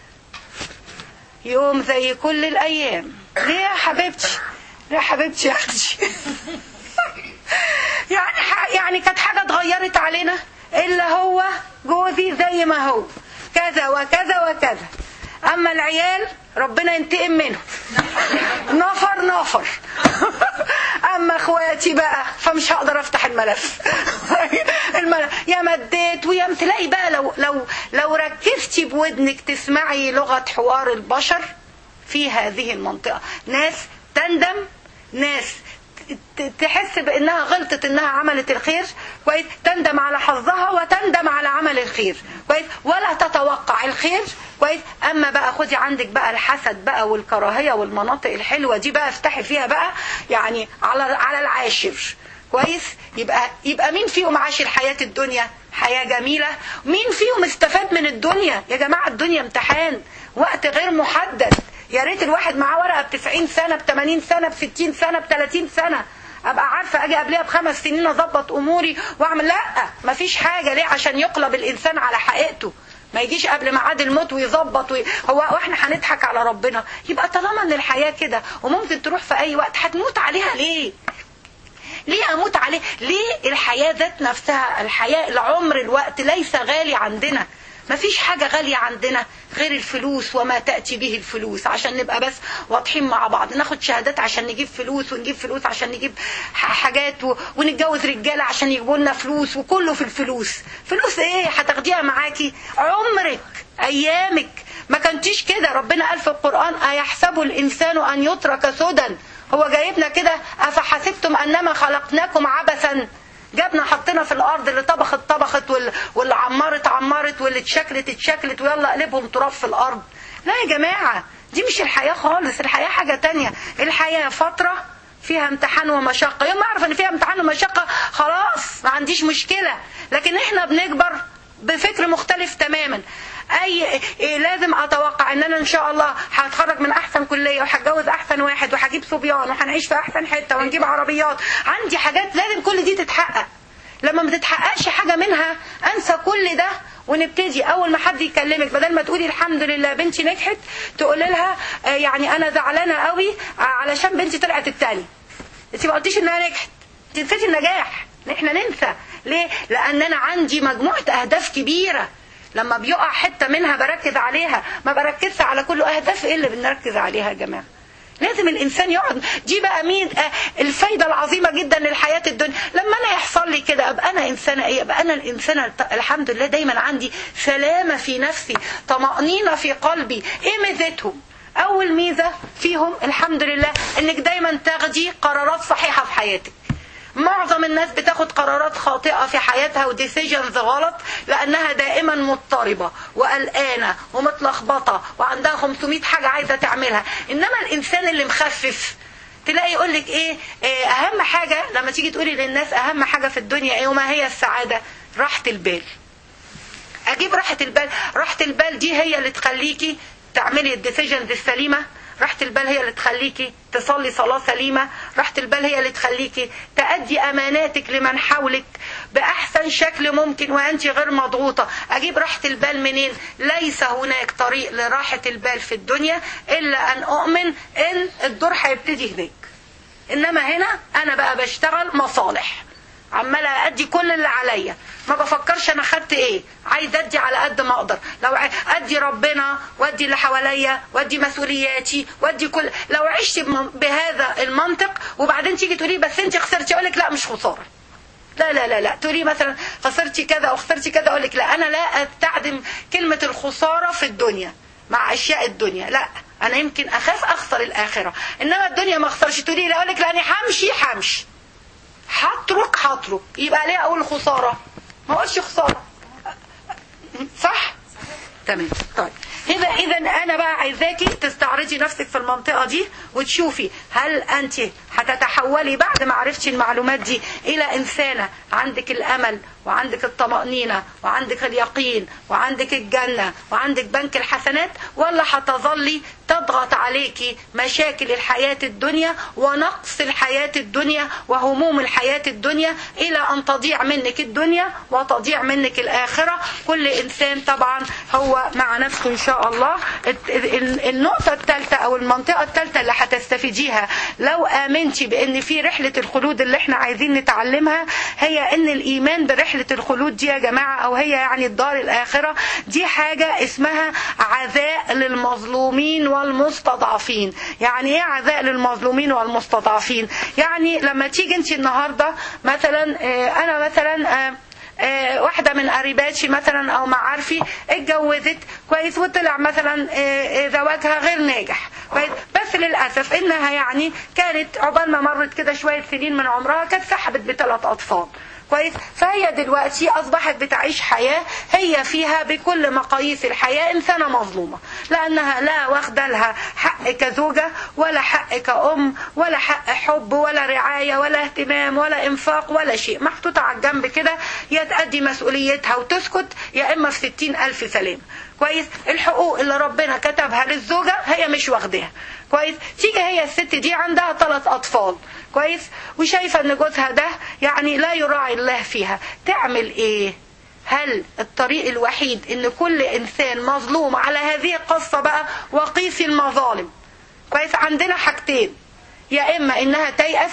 S2: يوم زي كل الأيام ليه يا حبيبتي ليه يا حبيبتي يا أختي يعني ح- يعني كانت حاجة اتغيرت علينا إلا هو جوزي زي ما هو كذا وكذا وكذا أما العيال ربنا ينتقم منهم نفر نفر اما اخواتي بقى فمش هقدر افتح الملف الملف يا مديت ويا تلاقي بقى لو لو لو ركزتي بودنك تسمعي لغه حوار البشر في هذه المنطقه ناس تندم ناس ت- تحس بانها غلطت انها عملت الخير كويس تندم على حظها وتندم على عمل الخير كويس ولا تتوقع الخير كويس اما بقى خدي عندك بقى الحسد بقى والكراهيه والمناطق الحلوه دي بقى افتحي فيها بقى يعني على على العاشر كويس يبقى يبقى مين فيهم عاش الحياه الدنيا حياه جميله مين فيهم استفاد من الدنيا يا جماعه الدنيا امتحان وقت غير محدد يا ريت الواحد معاه ورقه ب 90 سنه ب 80 سنه ب 60 سنه ب 30 سنه ابقى عارفه اجي قبلها بخمس سنين اظبط اموري واعمل لا مفيش حاجه ليه عشان يقلب الانسان على حقيقته ما يجيش قبل ميعاد الموت ويظبط وي... هو واحنا هنضحك على ربنا يبقى طالما ان الحياه كده وممكن تروح في اي وقت هتموت عليها ليه ليه اموت عليه ليه الحياه ذات نفسها الحياه العمر الوقت ليس غالي عندنا مفيش حاجة غالية عندنا غير الفلوس وما تأتي به الفلوس عشان نبقى بس واضحين مع بعض ناخد شهادات عشان نجيب فلوس ونجيب فلوس عشان نجيب ح- حاجات و... ونتجوز رجالة عشان يجيبوا لنا فلوس وكله في الفلوس فلوس ايه هتاخديها معاكي عمرك ايامك ما كنتيش كده ربنا قال في القرآن أيحسب الإنسان أن يترك سدى هو جايبنا كده أفحسبتم أنما خلقناكم عبثا جابنا حطينا في الارض اللي طبخت طبخت وال- واللي عمرت عمرت واللي اتشكلت اتشكلت ويلا قلبهم تراب في الارض لا يا جماعه دي مش الحياه خالص الحياه حاجه تانية الحياه فتره فيها امتحان ومشقه يوم ما اعرف ان فيها امتحان ومشقه خلاص ما عنديش مشكله لكن احنا بنكبر بفكر مختلف تماما اي إيه لازم اتوقع ان انا ان شاء الله هتخرج من احسن كليه وهتجوز احسن واحد وهجيب صبيان وهنعيش في احسن حته ونجيب عربيات عندي حاجات لازم كل دي تتحقق لما ما تتحققش حاجه منها انسى كل ده ونبتدي اول ما حد يكلمك بدل ما تقولي الحمد لله بنتي نجحت تقولي لها آه، يعني انا زعلانه قوي آه، علشان بنتي طلعت التاني انت ما قلتيش انها نجحت انت نسيتي النجاح احنا ننسى ليه لان انا عندي مجموعه اهداف كبيره لما بيقع حته منها بركز عليها ما بركزش على كل اهداف ايه اللي بنركز عليها يا جماعه لازم الانسان يقعد دي بقى مين آه الفايده العظيمه جدا للحياه الدنيا لما انا يحصل لي كده ابقى انا انسانه ايه ابقى انا الانسانه الت- الحمد لله دايما عندي سلامه في نفسي طمانينه في قلبي ايه ميزتهم اول ميزه فيهم الحمد لله انك دايما تاخدي قرارات صحيحه في حياتك معظم الناس بتاخد قرارات خاطئة في حياتها وديسيجنز غلط لأنها دائما مضطربة وقلقانة ومتلخبطة وعندها 500 حاجة عايزة تعملها إنما الإنسان اللي مخفف تلاقي يقول لك ايه إيه اهم حاجه لما تيجي تقولي للناس اهم حاجه في الدنيا ايه وما هي السعاده راحه البال اجيب راحه البال راحه البال دي هي اللي تخليكي تعملي الديسيجنز السليمه راحة البال هي اللي تخليكي تصلي صلاة سليمة راحة البال هي اللي تخليكي تأدي أماناتك لمن حولك بأحسن شكل ممكن وأنت غير مضغوطة أجيب راحة البال منين ليس هناك طريق لراحة البال في الدنيا إلا أن أؤمن إن الدور هيبتدي هناك انما هنا انا بقى بشتغل مصالح عماله ادي كل اللي عليا ما بفكرش انا خدت ايه عايز ادي على قد ما اقدر لو ع- ادي ربنا وادي اللي حواليا وادي مسؤولياتي وادي كل لو عشت بم- بهذا المنطق وبعدين تيجي تقولي بس انت خسرتي اقول لك لا مش خساره لا لا لا لا تقولي مثلا خسرتي كذا او خسرتي كذا اقول لك لا انا لا استخدم كلمه الخساره في الدنيا مع اشياء الدنيا لا انا يمكن اخاف اخسر الاخره انما الدنيا ما اخسرش تقولي لا اقول لك لا انا همشي همشي هترك هترك يبقى ليه اقول خساره ما اقولش خساره صح تمام طيب اذا اذا انا بقى عايزاكي تستعرضي نفسك في المنطقه دي وتشوفي هل انت هتتحولي بعد ما عرفتي المعلومات دي الى انسانه عندك الامل وعندك الطمانينه وعندك اليقين وعندك الجنه وعندك بنك الحسنات ولا هتظلي تضغط عليكي مشاكل الحياه الدنيا ونقص الحياه الدنيا وهموم الحياه الدنيا الى ان تضيع منك الدنيا وتضيع منك الاخره كل انسان طبعا هو مع نفسه ان شاء الله الت- ال- النقطه الثالثه او المنطقه الثالثه اللي هتستفيديها لو امنتي بان في رحله الخلود اللي احنا عايزين نتعلمها هي ان الايمان برحله الخلود دي يا جماعه او هي يعني الدار الاخره دي حاجه اسمها عزاء للمظلومين والمستضعفين يعني ايه عزاء للمظلومين والمستضعفين يعني لما تيجي انت النهارده مثلا آه، انا مثلا آه، آه، واحده من قريباتي مثلا او معارفي اتجوزت كويس وطلع مثلا آه، آه، زواجها غير ناجح كويس بس للاسف انها يعني كانت عقبال ما مرت كده شويه سنين من عمرها كانت سحبت بثلاث اطفال كويس فهي دلوقتي اصبحت بتعيش حياه هي فيها بكل مقاييس الحياه انسانه مظلومه لانها لا واخده لها حق كزوجه ولا حق كأم ولا حق حب ولا رعايه ولا اهتمام ولا انفاق ولا شيء محطوطه على الجنب كده يا تأدي مسؤوليتها وتسكت يا اما في ستين الف سلام كويس الحقوق اللي ربنا كتبها للزوجه هي مش واخداها كويس تيجي هي الست دي عندها ثلاث اطفال كويس وشايفه ان جوزها ده يعني لا يراعي الله فيها تعمل ايه هل الطريق الوحيد ان كل انسان مظلوم على هذه القصه بقى وقيس المظالم كويس عندنا حاجتين يا اما انها تيأس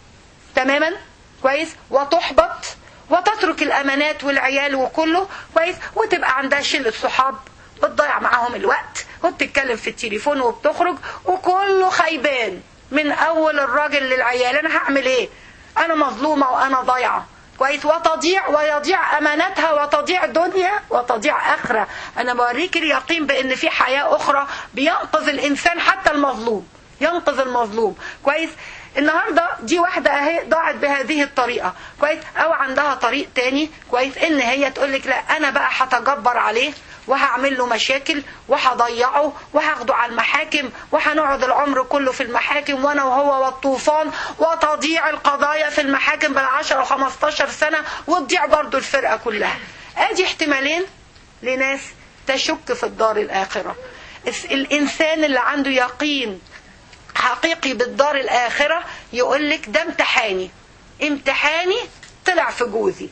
S2: تماما كويس وتحبط وتترك الامانات والعيال وكله كويس وتبقى عندها شله صحاب بتضيع معاهم الوقت وبتتكلم في التليفون وبتخرج وكله خيبان من اول الراجل للعيال انا هعمل ايه انا مظلومه وانا ضايعه كويس وتضيع ويضيع اماناتها وتضيع دنيا وتضيع اخره انا بوريك اليقين بان في حياه اخرى بينقذ الانسان حتى المظلوم ينقذ المظلوم كويس النهارده دي واحده اهي ضاعت بهذه الطريقه كويس او عندها طريق تاني كويس ان هي تقول لك لا انا بقى هتجبر عليه وهعمل له مشاكل وهضيعه وهاخده على المحاكم وهنقعد العمر كله في المحاكم وانا وهو والطوفان وتضيع القضايا في المحاكم بالعشر وخمستاشر سنة وتضيع برضو الفرقة كلها ادي احتمالين لناس تشك في الدار الآخرة الس- الإنسان اللي عنده يقين حقيقي بالدار الآخرة يقول لك ده امتحاني امتحاني طلع في جوزي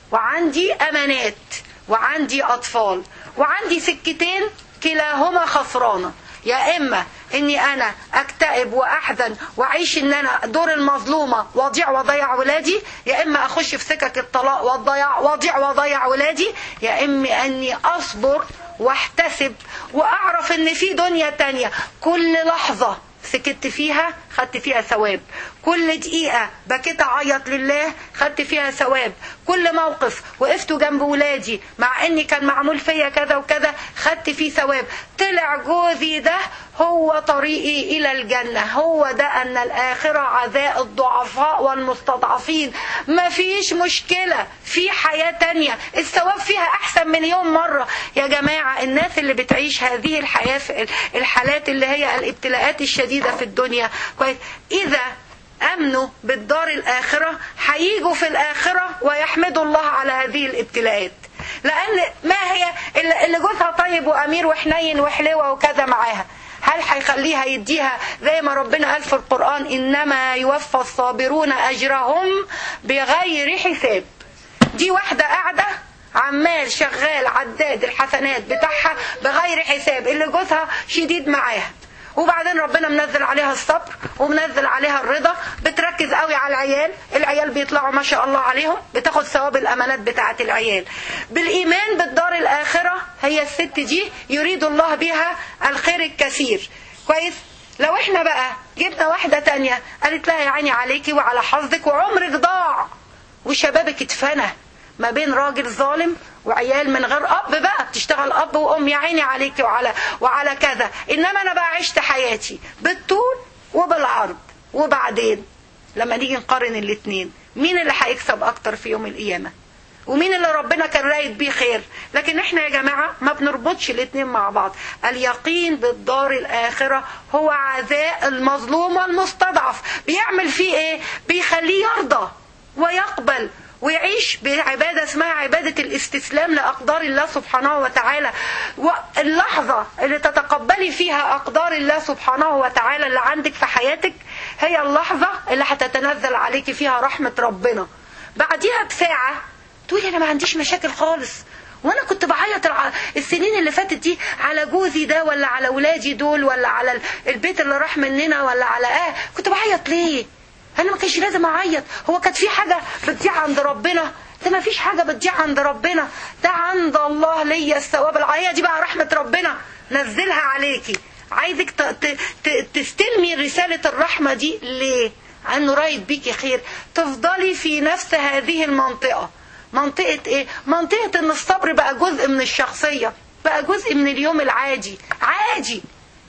S2: وعندي أمانات وعندي أطفال وعندي سكتين كلاهما خسرانة يا إما إني أنا أكتئب وأحزن وأعيش إن أنا دور المظلومة وأضيع وأضيع ولادي يا إما أخش في سكك الطلاق وأضيع وأضيع وأضيع ولادي يا إما أني أصبر واحتسب وأعرف إن في دنيا تانية كل لحظة سكت فيها خدت فيها ثواب كل دقيقة بكيت أعيط لله خدت فيها ثواب كل موقف وقفت جنب ولادي مع اني كان معمول فيا كذا وكذا خدت فيه ثواب طلع جوزي ده هو طريقي الى الجنة هو ده ان الاخرة عزاء الضعفاء والمستضعفين ما فيش مشكلة في حياة تانية الثواب فيها احسن مليون مرة يا جماعة الناس اللي بتعيش هذه الحياة في الحالات اللي هي الابتلاءات الشديدة في الدنيا كويس اذا امنوا بالدار الاخره هيجوا في الاخره ويحمدوا الله على هذه الابتلاءات لان ما هي اللي اللي جوزها طيب وامير وحنين وحلوه وكذا معاها هل هيخليها يديها زي ما ربنا قال في القران انما يوفى الصابرون اجرهم بغير حساب دي واحده قاعده عمال شغال عداد الحسنات بتاعها بغير حساب اللي جوزها شديد معاها وبعدين ربنا منزل عليها الصبر ومنزل عليها الرضا بتركز قوي على العيال العيال بيطلعوا ما شاء الله عليهم بتاخد ثواب الامانات بتاعه العيال بالايمان بالدار الاخره هي الست دي يريد الله بها الخير الكثير كويس لو احنا بقى جبنا واحده تانية قالت لها يا عيني عليكي وعلى حظك وعمرك ضاع وشبابك اتفنى ما بين راجل ظالم وعيال من غير اب بقى بتشتغل اب وام يا عيني عليكي وعلى وعلى كذا انما انا بقى عشت حياتي بالطول وبالعرض وبعدين لما نيجي نقارن الاتنين مين اللي هيكسب اكتر في يوم القيامه ومين اللي ربنا كان رايد بيه خير لكن احنا يا جماعة ما بنربطش الاتنين مع بعض اليقين بالدار الآخرة هو عزاء المظلوم والمستضعف بيعمل فيه ايه بيخليه يرضى ويقبل ويعيش بعبادة اسمها عبادة الاستسلام لأقدار الله سبحانه وتعالى واللحظة اللي تتقبلي فيها أقدار الله سبحانه وتعالى اللي عندك في حياتك هي اللحظة اللي هتتنزل عليك فيها رحمة ربنا بعديها بساعة تقولي أنا ما عنديش مشاكل خالص وانا كنت بعيط الع- السنين اللي فاتت دي على جوزي ده ولا على ولادي دول ولا على ال- البيت اللي راح مننا ولا على اه كنت بعيط ليه انا ما كانش لازم اعيط هو كانت في حاجه بتضيع عند ربنا ده ما فيش حاجه بتضيع عند ربنا ده عند الله ليا الثواب العاليه دي بقى رحمه ربنا نزلها عليكي عايزك ت- ت- ت- تستلمي رساله الرحمه دي ليه عنه رايد بيكي خير تفضلي في نفس هذه المنطقه منطقة ايه منطقة ان الصبر بقى جزء من الشخصية بقى جزء من اليوم العادي عادي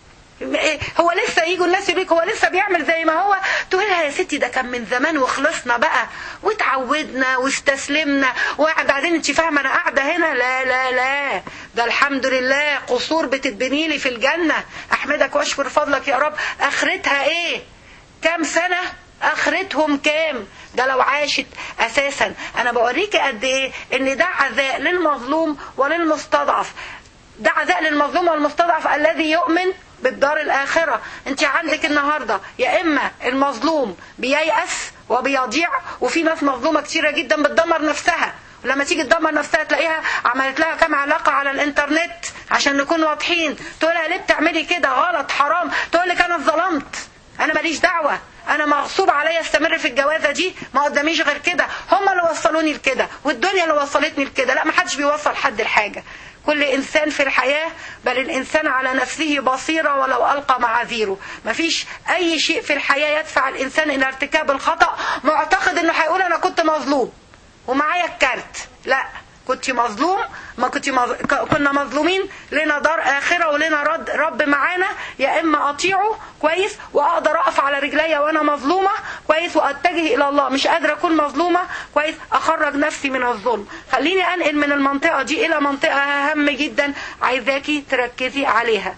S2: إيه، هو لسه يجوا الناس يقول لك هو لسه بيعمل زي ما هو تقول لها يا ستي ده كان من زمان وخلصنا بقى واتعودنا واستسلمنا وبعدين انت فاهمه انا قاعده هنا لا لا لا ده الحمد لله قصور بتتبني لي في الجنه احمدك واشكر فضلك يا رب اخرتها ايه كام سنه اخرتهم كام ده لو عاشت اساسا انا بوريكي قد ايه ان ده عزاء للمظلوم وللمستضعف ده عزاء للمظلوم والمستضعف الذي يؤمن بالدار الآخرة انت عندك النهاردة يا إما المظلوم بييأس وبيضيع وفي ناس مظلومة كتيرة جدا بتدمر نفسها ولما تيجي تدمر نفسها تلاقيها عملت لها كام علاقة على الانترنت عشان نكون واضحين تقولها ليه بتعملي كده غلط حرام تقول لك انا اتظلمت انا ماليش دعوة انا مغصوب عليا استمر في الجوازة دي ما قداميش غير كده هم اللي وصلوني لكده والدنيا اللي وصلتني لكده لا ما حدش بيوصل حد لحاجة كل انسان في الحياة بل الانسان على نفسه بصيرة ولو القى معاذيره مفيش اي شيء في الحياة يدفع الانسان الى ارتكاب الخطأ معتقد انه هيقول انا كنت مظلوم ومعايا الكارت لا كنت مظلوم ما كنت مظ... ك- كنا مظلومين لنا دار آخرة ولنا رد رب معانا يا إما أطيعه كويس وأقدر أقف على رجليا وأنا مظلومة كويس وأتجه إلى الله مش قادرة أكون مظلومة كويس أخرج نفسي من الظلم خليني أنقل من المنطقة دي إلى منطقة أهم جدا عايزاكي تركزي عليها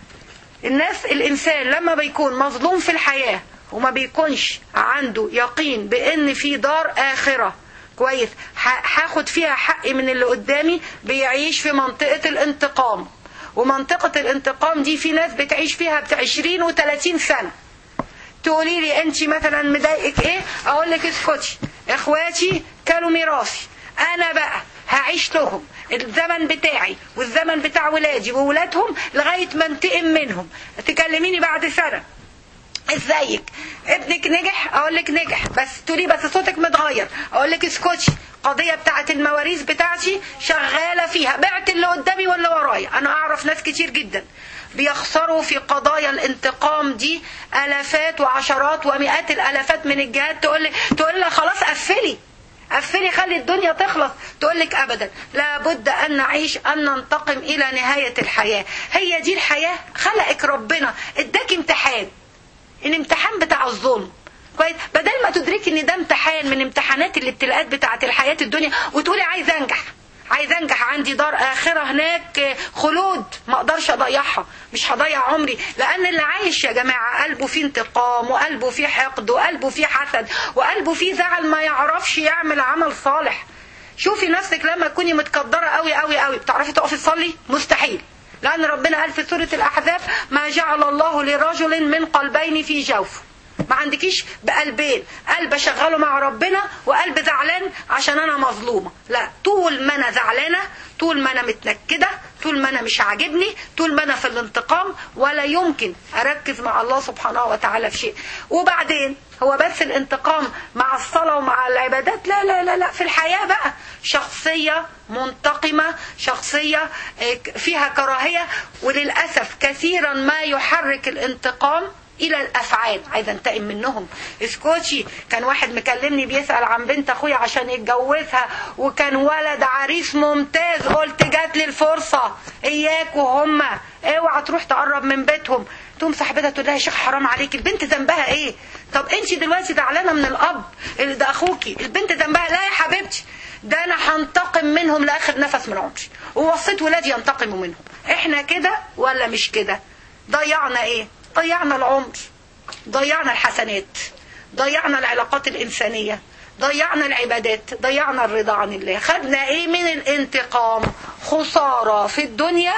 S2: الناس الإنسان لما بيكون مظلوم في الحياة وما بيكونش عنده يقين بأن في دار آخرة كويس ح- هاخد فيها حقي من اللي قدامي بيعيش في منطقة الانتقام ومنطقة الانتقام دي في ناس بتعيش فيها بعشرين وتلاتين سنة تقولي لي انت مثلا مضايقك ايه اقول لك اسكتي اخواتي كانوا ميراثي انا بقى هعيش لهم الزمن بتاعي والزمن بتاع ولادي وولادهم لغايه ما انتقم منهم تكلميني بعد سنه ازيك ابنك نجح اقول لك نجح بس تقولي بس صوتك متغير اقول لك اسكتي قضيه بتاعه المواريث بتاعتي شغاله فيها بعت اللي قدامي واللي ورايا انا اعرف ناس كتير جدا بيخسروا في قضايا الانتقام دي الافات وعشرات ومئات الالافات من الجهات تقول لي تقول لها خلاص قفلي قفلي خلي الدنيا تخلص تقول لك ابدا لابد ان نعيش ان ننتقم الى نهايه الحياه هي دي الحياه خلقك ربنا اداك امتحان الامتحان بتاع الظلم كويس بدل ما تدركي ان ده امتحان من امتحانات الابتلاءات بتاعه الحياه الدنيا وتقولي عايز انجح عايز انجح عندي دار اخره هناك خلود ما اقدرش اضيعها مش هضيع عمري لان اللي عايش يا جماعه قلبه فيه انتقام وقلبه فيه حقد وقلبه فيه حسد وقلبه فيه زعل ما يعرفش يعمل عمل صالح شوفي نفسك لما تكوني متقدره قوي قوي قوي بتعرفي تقفي تصلي مستحيل لأن ربنا قال في سورة الأحزاب ما جعل الله لرجل من قلبين في جوفه ما عندكيش بقلبين قلب اشغله مع ربنا وقلب زعلان عشان انا مظلومه لا طول ما انا زعلانه طول ما انا متنكده طول ما انا مش عاجبني طول ما انا في الانتقام ولا يمكن اركز مع الله سبحانه وتعالى في شيء وبعدين هو بس الانتقام مع الصلاه ومع العبادات لا لا لا لا في الحياه بقى شخصيه منتقمه شخصيه فيها كراهيه وللاسف كثيرا ما يحرك الانتقام الى الافعال عايزه انتقم منهم اسكوتشي كان واحد مكلمني بيسال عن بنت اخويا عشان يتجوزها وكان ولد عريس ممتاز قلت جات لي الفرصه اياك وهم اوعى تروح تقرب من بيتهم تقوم صاحبتها تقول لها يا شيخ حرام عليك البنت ذنبها ايه طب انت دلوقتي زعلانه من الاب ده اخوكي البنت ذنبها لا يا حبيبتي ده انا هنتقم منهم لاخر نفس من عمري ووصيت ولادي ينتقموا منهم احنا كده ولا مش كده ضيعنا ايه ضيعنا العمر ضيعنا الحسنات ضيعنا العلاقات الإنسانية ضيعنا العبادات ضيعنا الرضا عن الله خدنا ايه من الانتقام خسارة في الدنيا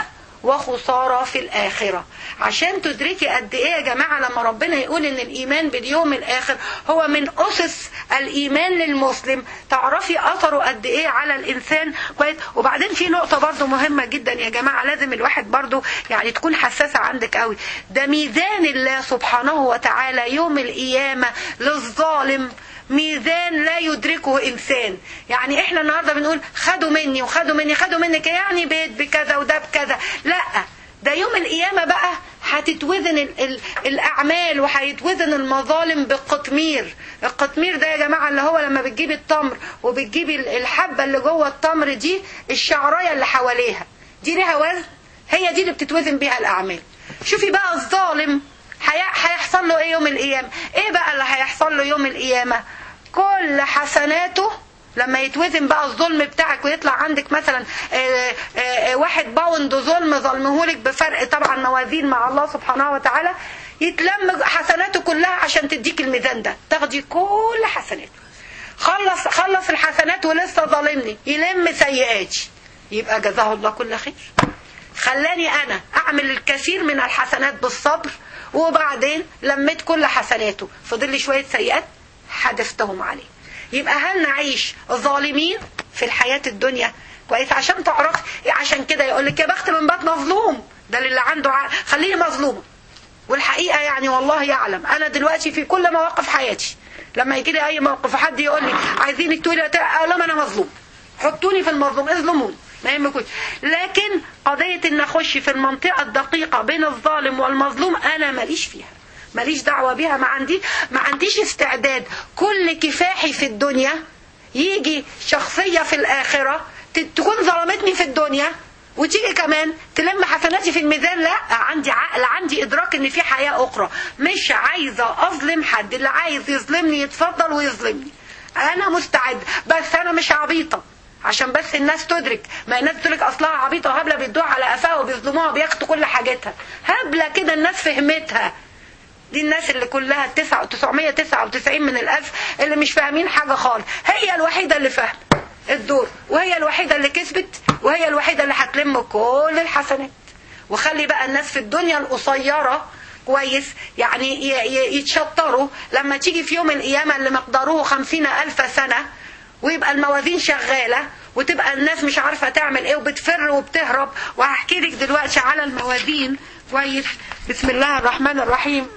S2: وخسارة في الآخرة عشان تدركي قد ايه يا جماعة لما ربنا يقول ان الإيمان باليوم الآخر هو من أسس الإيمان للمسلم تعرفي أثره قد ايه على الإنسان كويس وبعدين في نقطة برضو مهمة جدا يا جماعة لازم الواحد برضو يعني تكون حساسة عندك قوي ده ميزان الله سبحانه وتعالى يوم القيامة للظالم ميزان لا يدركه انسان يعني احنا النهارده بنقول خدوا مني وخدوا مني خدوا منك يعني بيت بكذا وده بكذا لا ده يوم القيامة بقى هتتوزن ال ال الأعمال وهيتوزن المظالم بالقطمير القطمير ده يا جماعة اللي هو لما بتجيبي التمر وبتجيبي الحبة اللي جوه التمر دي الشعراية اللي حواليها دي ليها وزن هي دي اللي بتتوزن بيها الأعمال شوفي بقى الظالم هيحصل له ايه يوم القيامة ايه بقى اللي هيحصل له يوم القيامة كل حسناته لما يتوزن بقى الظلم بتاعك ويطلع عندك مثلا آآ آآ واحد باوند ظلم ظلمهولك بفرق طبعا موازين مع الله سبحانه وتعالى يتلم حسناته كلها عشان تديك الميزان ده تاخدي كل حسناته خلص خلص الحسنات ولسه ظالمني يلم سيئاتي يبقى جزاه الله كل خير خلاني انا اعمل الكثير من الحسنات بالصبر وبعدين لميت كل حسناته فضل لي شويه سيئات حدثتهم عليه يبقى هل نعيش ظالمين في الحياه الدنيا كويس عشان تعرف عشان كده يقول لك يا بخت من بات مظلوم ده اللي عنده ع... خليني مظلومه والحقيقه يعني والله يعلم انا دلوقتي في كل مواقف حياتي لما يجي لي اي موقف حد يقول لي عايزينك تقولي اقول لهم انا مظلوم حطوني في المظلوم اظلموني ما يهمكوش لكن قضية ان اخش في المنطقة الدقيقة بين الظالم والمظلوم انا ماليش فيها ماليش دعوة بيها ما عندي ما عنديش استعداد كل كفاحي في الدنيا يجي شخصية في الآخرة تكون ظلمتني في الدنيا وتيجي كمان تلم حسناتي في الميزان لا عندي عقل عندي ادراك ان في حياة اخرى مش عايزة اظلم حد اللي عايز يظلمني يتفضل ويظلمني انا مستعد بس انا مش عبيطة عشان بس الناس تدرك ما الناس تدرك اصلها عبيطه وهبله بيدوها على قفاها وبيظلموها وبياخدوا كل حاجتها هبله كده الناس فهمتها دي الناس اللي كلها 999 من الألف اللي مش فاهمين حاجة خالص هي الوحيدة اللي فاهمة الدور وهي الوحيدة اللي كسبت وهي الوحيدة اللي هتلم كل الحسنات وخلي بقى الناس في الدنيا القصيرة كويس يعني يتشطروا لما تيجي في يوم القيامة اللي مقداره خمسين ألف سنة ويبقى الموازين شغالة وتبقى الناس مش عارفة تعمل ايه وبتفر وبتهرب وهحكي لك دلوقتي على الموازين كويس بسم الله الرحمن الرحيم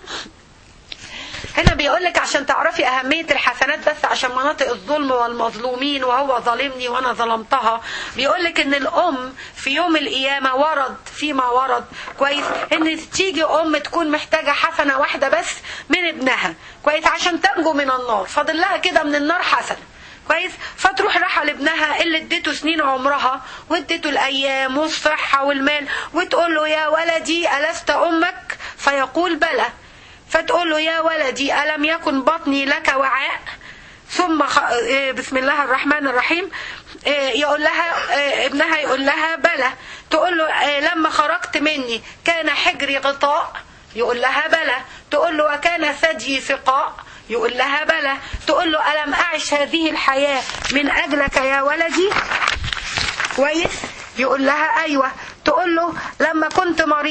S2: هنا بيقول لك عشان تعرفي أهمية الحسنات بس عشان مناطق الظلم والمظلومين وهو ظالمني وأنا ظلمتها بيقول لك إن الأم في يوم القيامة ورد فيما ورد كويس إن تيجي أم تكون محتاجة حسنة واحدة بس من ابنها كويس عشان تنجو من النار فاضل لها كده من النار حسنة كويس فتروح رايحه لابنها اللي اديته سنين عمرها واديته الايام والصحه والمال وتقول له يا ولدي الست امك فيقول بلى فتقول له يا ولدي الم يكن بطني لك وعاء ثم خ... بسم الله الرحمن الرحيم يقول لها ابنها يقول لها بلى تقول له لما خرجت مني كان حجري غطاء يقول لها بلى تقول له وكان ثديي سقاء يقول لها بلى تقول له ألم أعش هذه الحياة من أجلك يا ولدي كويس يقول لها أيوة تقول له لما كنت مريض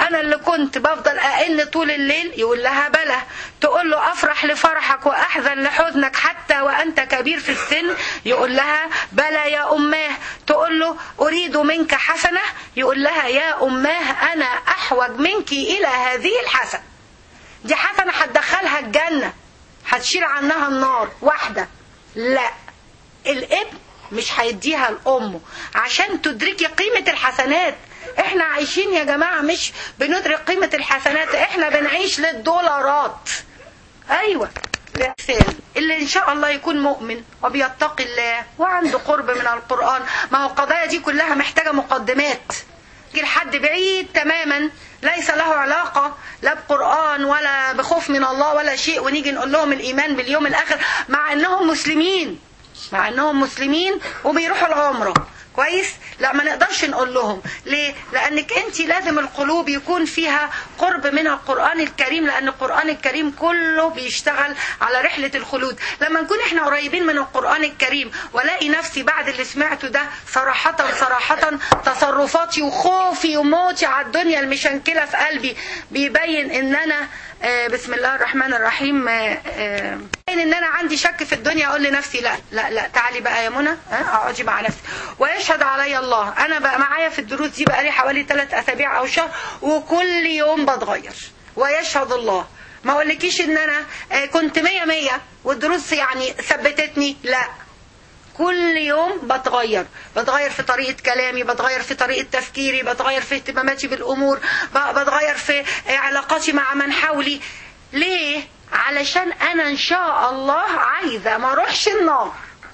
S2: انا اللي كنت بفضل ائن طول الليل يقول لها بلى تقول له افرح لفرحك واحزن لحزنك حتى وانت كبير في السن يقول لها بلى يا اماه تقول له اريد منك حسنه يقول لها يا اماه انا احوج منك الى هذه الحسنه دي حسنه هتدخلها الجنه هتشيل عنها النار واحده لا الابن مش هيديها لامه عشان تدركي قيمه الحسنات احنا عايشين يا جماعه مش بندرك قيمه الحسنات احنا بنعيش للدولارات ايوه الإنسان اللي إن شاء الله يكون مؤمن وبيتقي الله وعنده قرب من القرآن ما هو القضايا دي كلها محتاجة مقدمات يجي لحد بعيد تماما ليس له علاقة لا بقرآن ولا بخوف من الله ولا شيء ونيجي نقول لهم الإيمان باليوم الآخر مع أنهم مسلمين مع أنهم مسلمين وبيروحوا العمرة كويس لا ما نقدرش نقول لهم ليه لانك انت لازم القلوب يكون فيها قرب من القران الكريم لان القران الكريم كله بيشتغل على رحله الخلود لما نكون احنا قريبين من القران الكريم والاقي نفسي بعد اللي سمعته ده صراحه صراحه تصرفاتي وخوفي وموتي على الدنيا المشنكله في قلبي بيبين ان انا آه، بسم الله الرحمن الرحيم آه، آه، باين ان انا عندي شك في الدنيا اقول لنفسي لا لا لا تعالي بقى يا منى ها، اقعدي مع نفسي ويشهد علي الله انا بقى معايا في الدروس دي بقى لي حوالي ثلاث اسابيع او شهر وكل يوم بتغير ويشهد الله ما اقولكيش ان انا آه، كنت مية مية والدروس يعني ثبتتني لا كل يوم بتغير بتغير في طريقة كلامي بتغير في طريقة تفكيري بتغير في اهتماماتي بالأمور ب- بتغير في علاقاتي مع من حولي ليه؟ علشان أنا إن شاء الله عايزة ما أروحش النار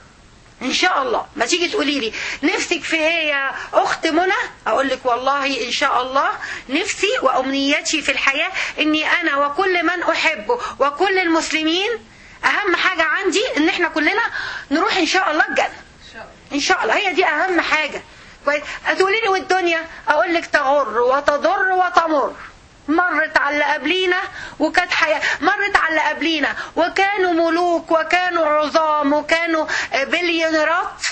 S2: ان شاء الله ما تيجي تقولي لي نفسك في ايه يا اخت منى اقول لك والله ان شاء الله نفسي وامنيتي في الحياه اني انا وكل من احبه وكل المسلمين اهم حاجه عندي ان احنا كلنا نروح ان شاء الله الجنه ان شاء الله هي دي اهم حاجه كويس هتقولي لي والدنيا اقول لك تغر وتضر وتمر مرت على اللي قبلينا وكانت حياة مرت على اللي قبلينا وكانوا ملوك وكانوا عظام وكانوا بليونيرات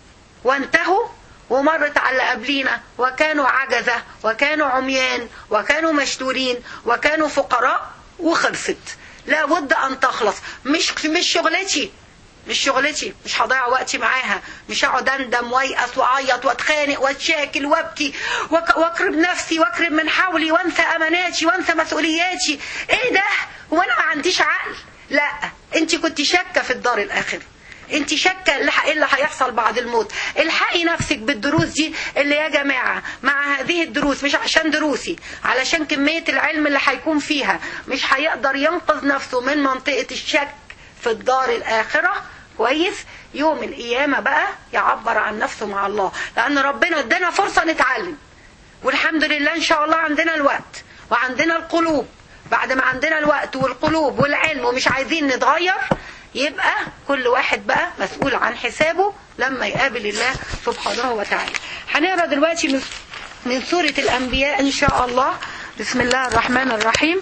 S2: وانتهوا ومرت على اللي قبلينا وكانوا عجزة وكانوا عميان وكانوا مشتورين وكانوا فقراء وخلصت لابد ان تخلص مش مش شغلتي مش شغلتي مش هضيع وقتي معاها مش هقعد اندم وايأس واعيط واتخانق واتشاكل وابكي وك- واكرب نفسي واكرب من حولي وانسى اماناتي وانسى مسؤولياتي ايه ده هو انا ما عنديش عقل لا انت كنت شاكه في الدار الاخره انت شاكه اللي ح- ايه اللي هيحصل بعد الموت الحقي نفسك بالدروس دي اللي يا جماعه مع هذه الدروس مش عشان دروسي علشان كميه العلم اللي هيكون فيها مش هيقدر ينقذ نفسه من منطقه الشك في الدار الآخرة كويس يوم القيامة بقى يعبر عن نفسه مع الله لأن ربنا ادانا فرصة نتعلم والحمد لله إن شاء الله عندنا الوقت وعندنا القلوب بعد ما عندنا الوقت والقلوب والعلم ومش عايزين نتغير يبقى كل واحد بقى مسؤول عن حسابه لما يقابل الله سبحانه وتعالى هنقرا دلوقتي من من سورة الأنبياء إن شاء الله بسم الله الرحمن الرحيم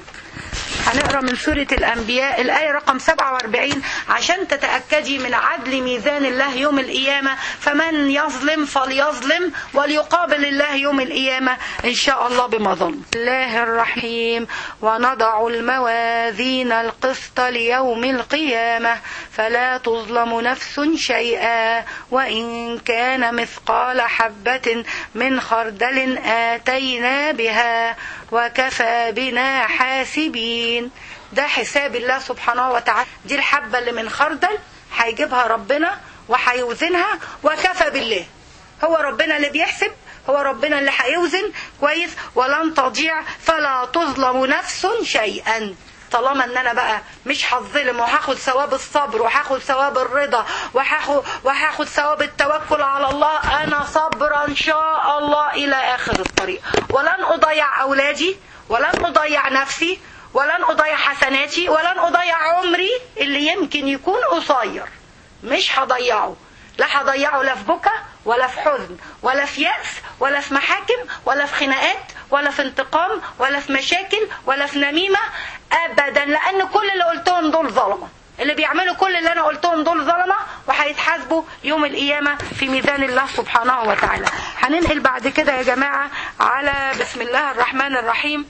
S2: هنقرا من سورة الأنبياء الآية رقم 47 عشان تتأكدي من عدل ميزان الله يوم القيامة فمن يظلم فليظلم وليقابل الله يوم القيامة إن شاء الله بما ظلم الله الرحيم ونضع الموازين القسط ليوم القيامة فلا تظلم نفس شيئا وإن كان مثقال حبة من خردل آتينا بها وكفى بنا حاسبين ده حساب الله سبحانه وتعالى دي الحبة اللي من خردل هيجيبها ربنا وهيوزنها وكفى بالله هو ربنا اللي بيحسب هو ربنا اللي هيوزن كويس ولن تضيع فلا تظلم نفس شيئا طالما ان انا بقى مش هظلم وهاخد ثواب الصبر وهاخد ثواب الرضا وهاخد وهاخد ثواب التوكل على الله انا صبر ان شاء الله الى اخر الطريق ولن اضيع اولادي ولن اضيع نفسي ولن اضيع حسناتي ولن اضيع عمري اللي يمكن يكون قصير مش هضيعه لا هضيعه لا في بكا ولا في حزن ولا في يأس ولا في محاكم ولا في خناقات ولا في انتقام ولا في مشاكل ولا في نميمة أبدا لأن كل اللي قلتهم دول ظلمة اللي بيعملوا كل اللي انا قلتهم دول ظلمه وهيتحاسبوا يوم القيامه في ميزان الله سبحانه وتعالى هننقل بعد كده يا جماعه على بسم الله الرحمن الرحيم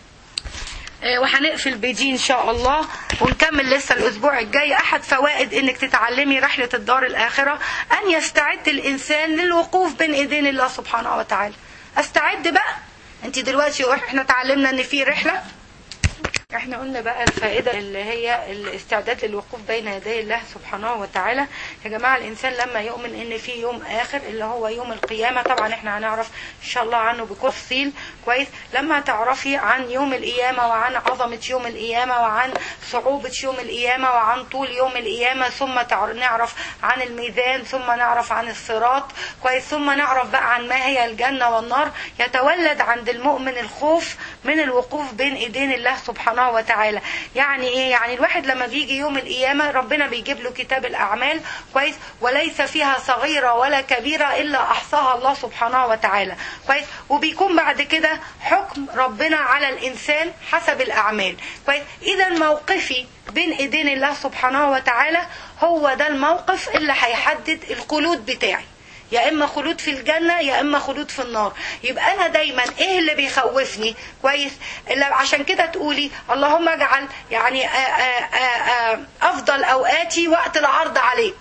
S2: آه، وهنقفل بدي ان شاء الله ونكمل لسه الاسبوع الجاي احد فوائد انك تتعلمي رحله الدار الاخره ان يستعد الانسان للوقوف بين ايدين الله سبحانه وتعالى استعد بقى انت دلوقتي احنا اتعلمنا ان في رحله احنا قلنا بقى الفائده اللي هي الاستعداد للوقوف بين يدي الله سبحانه وتعالى يا جماعه الانسان لما يؤمن ان في يوم اخر اللي هو يوم القيامه طبعا احنا هنعرف ان شاء الله عنه بكل تفصيل كويس لما تعرفي عن يوم القيامه وعن عظمه يوم القيامه وعن صعوبه يوم القيامه وعن طول يوم القيامه ثم تعر- نعرف عن الميزان ثم نعرف عن الصراط كويس ثم نعرف بقى عن ما هي الجنه والنار يتولد عند المؤمن الخوف من الوقوف بين ايدين الله سبحانه وتعالى يعني ايه يعني الواحد لما بيجي يوم القيامه ربنا بيجيب له كتاب الاعمال كويس وليس فيها صغيره ولا كبيره الا احصاها الله سبحانه وتعالى كويس وبيكون بعد كده حكم ربنا على الانسان حسب الاعمال كويس اذا موقفي بين ايدين الله سبحانه وتعالى هو ده الموقف اللي هيحدد الخلود بتاعي يا اما خلود في الجنه يا اما خلود في النار يبقى انا دايما ايه اللي بيخوفني كويس إلا عشان كده تقولي اللهم اجعل يعني آآ آآ آآ افضل اوقاتي وقت العرض عليك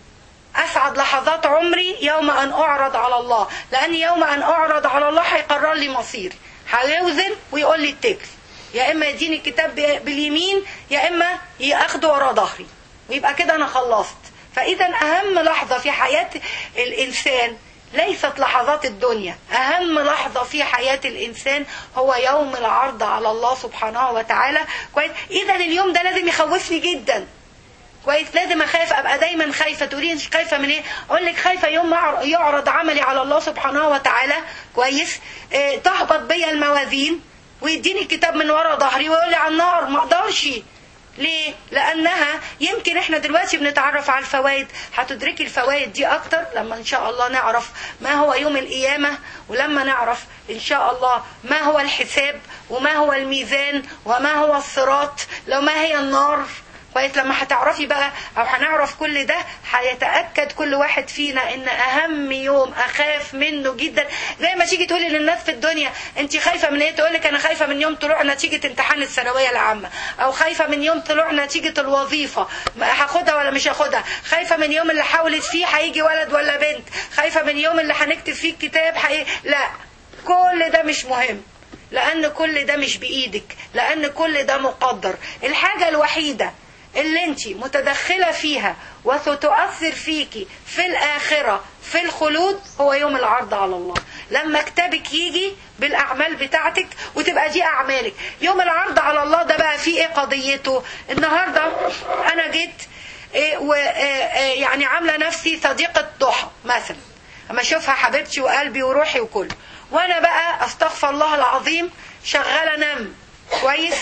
S2: اسعد لحظات عمري يوم ان اعرض على الله لان يوم ان اعرض على الله هيقرر لي مصيري هيوزن ويقول لي اتكل يا اما يديني الكتاب باليمين يا اما ياخده ورا ظهري ويبقى كده انا خلصت فاذا اهم لحظه في حياه الانسان ليست لحظات الدنيا اهم لحظه في حياه الانسان هو يوم العرض على الله سبحانه وتعالى كويس اذا اليوم ده لازم يخوفني جدا كويس لازم اخاف ابقى دايما خايفه تقولي انت خايفه من ايه اقول لك خايفه يوم ما يعرض عملي على الله سبحانه وتعالى كويس اه تهبط بيا الموازين ويديني الكتاب من ورا ظهري ويقول لي على النار ما اقدرش ليه؟ لأنها يمكن احنا دلوقتي بنتعرف على الفوائد هتدركي الفوائد دي أكتر لما إن شاء الله نعرف ما هو يوم القيامة ولما نعرف إن شاء الله ما هو الحساب وما هو الميزان وما هو الصراط لو ما هي النار كويس لما هتعرفي بقى او هنعرف كل ده هيتاكد كل واحد فينا ان اهم يوم اخاف منه جدا زي ما تيجي تقولي للناس في الدنيا انت خايفه من ايه تقول لك انا خايفه من يوم طلوع نتيجه امتحان الثانويه العامه او خايفه من يوم طلوع نتيجه الوظيفه هاخدها ولا مش هاخدها خايفه من يوم اللي حاولت فيه هيجي ولد ولا بنت خايفه من يوم اللي هنكتب فيه الكتاب حي... لا كل ده مش مهم لان كل ده مش بايدك لان كل ده مقدر الحاجه الوحيده اللي انت متدخله فيها وستؤثر فيكي في الاخره في الخلود هو يوم العرض على الله لما كتابك يجي بالاعمال بتاعتك وتبقى دي اعمالك يوم العرض على الله ده بقى فيه ايه قضيته النهارده انا جيت إيه و إيه يعني عامله نفسي صديقه ضحى مثلا اما اشوفها حبيبتي وقلبي وروحي وكله وانا بقى استغفر الله العظيم شغاله نم كويس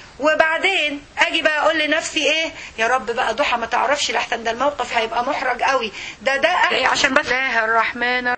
S2: وبعدين اجي بقى اقول لنفسي ايه يا رب بقى ضحى ما تعرفش لحسن ده الموقف هيبقى محرج قوي ده ده عشان بس الله الرحمن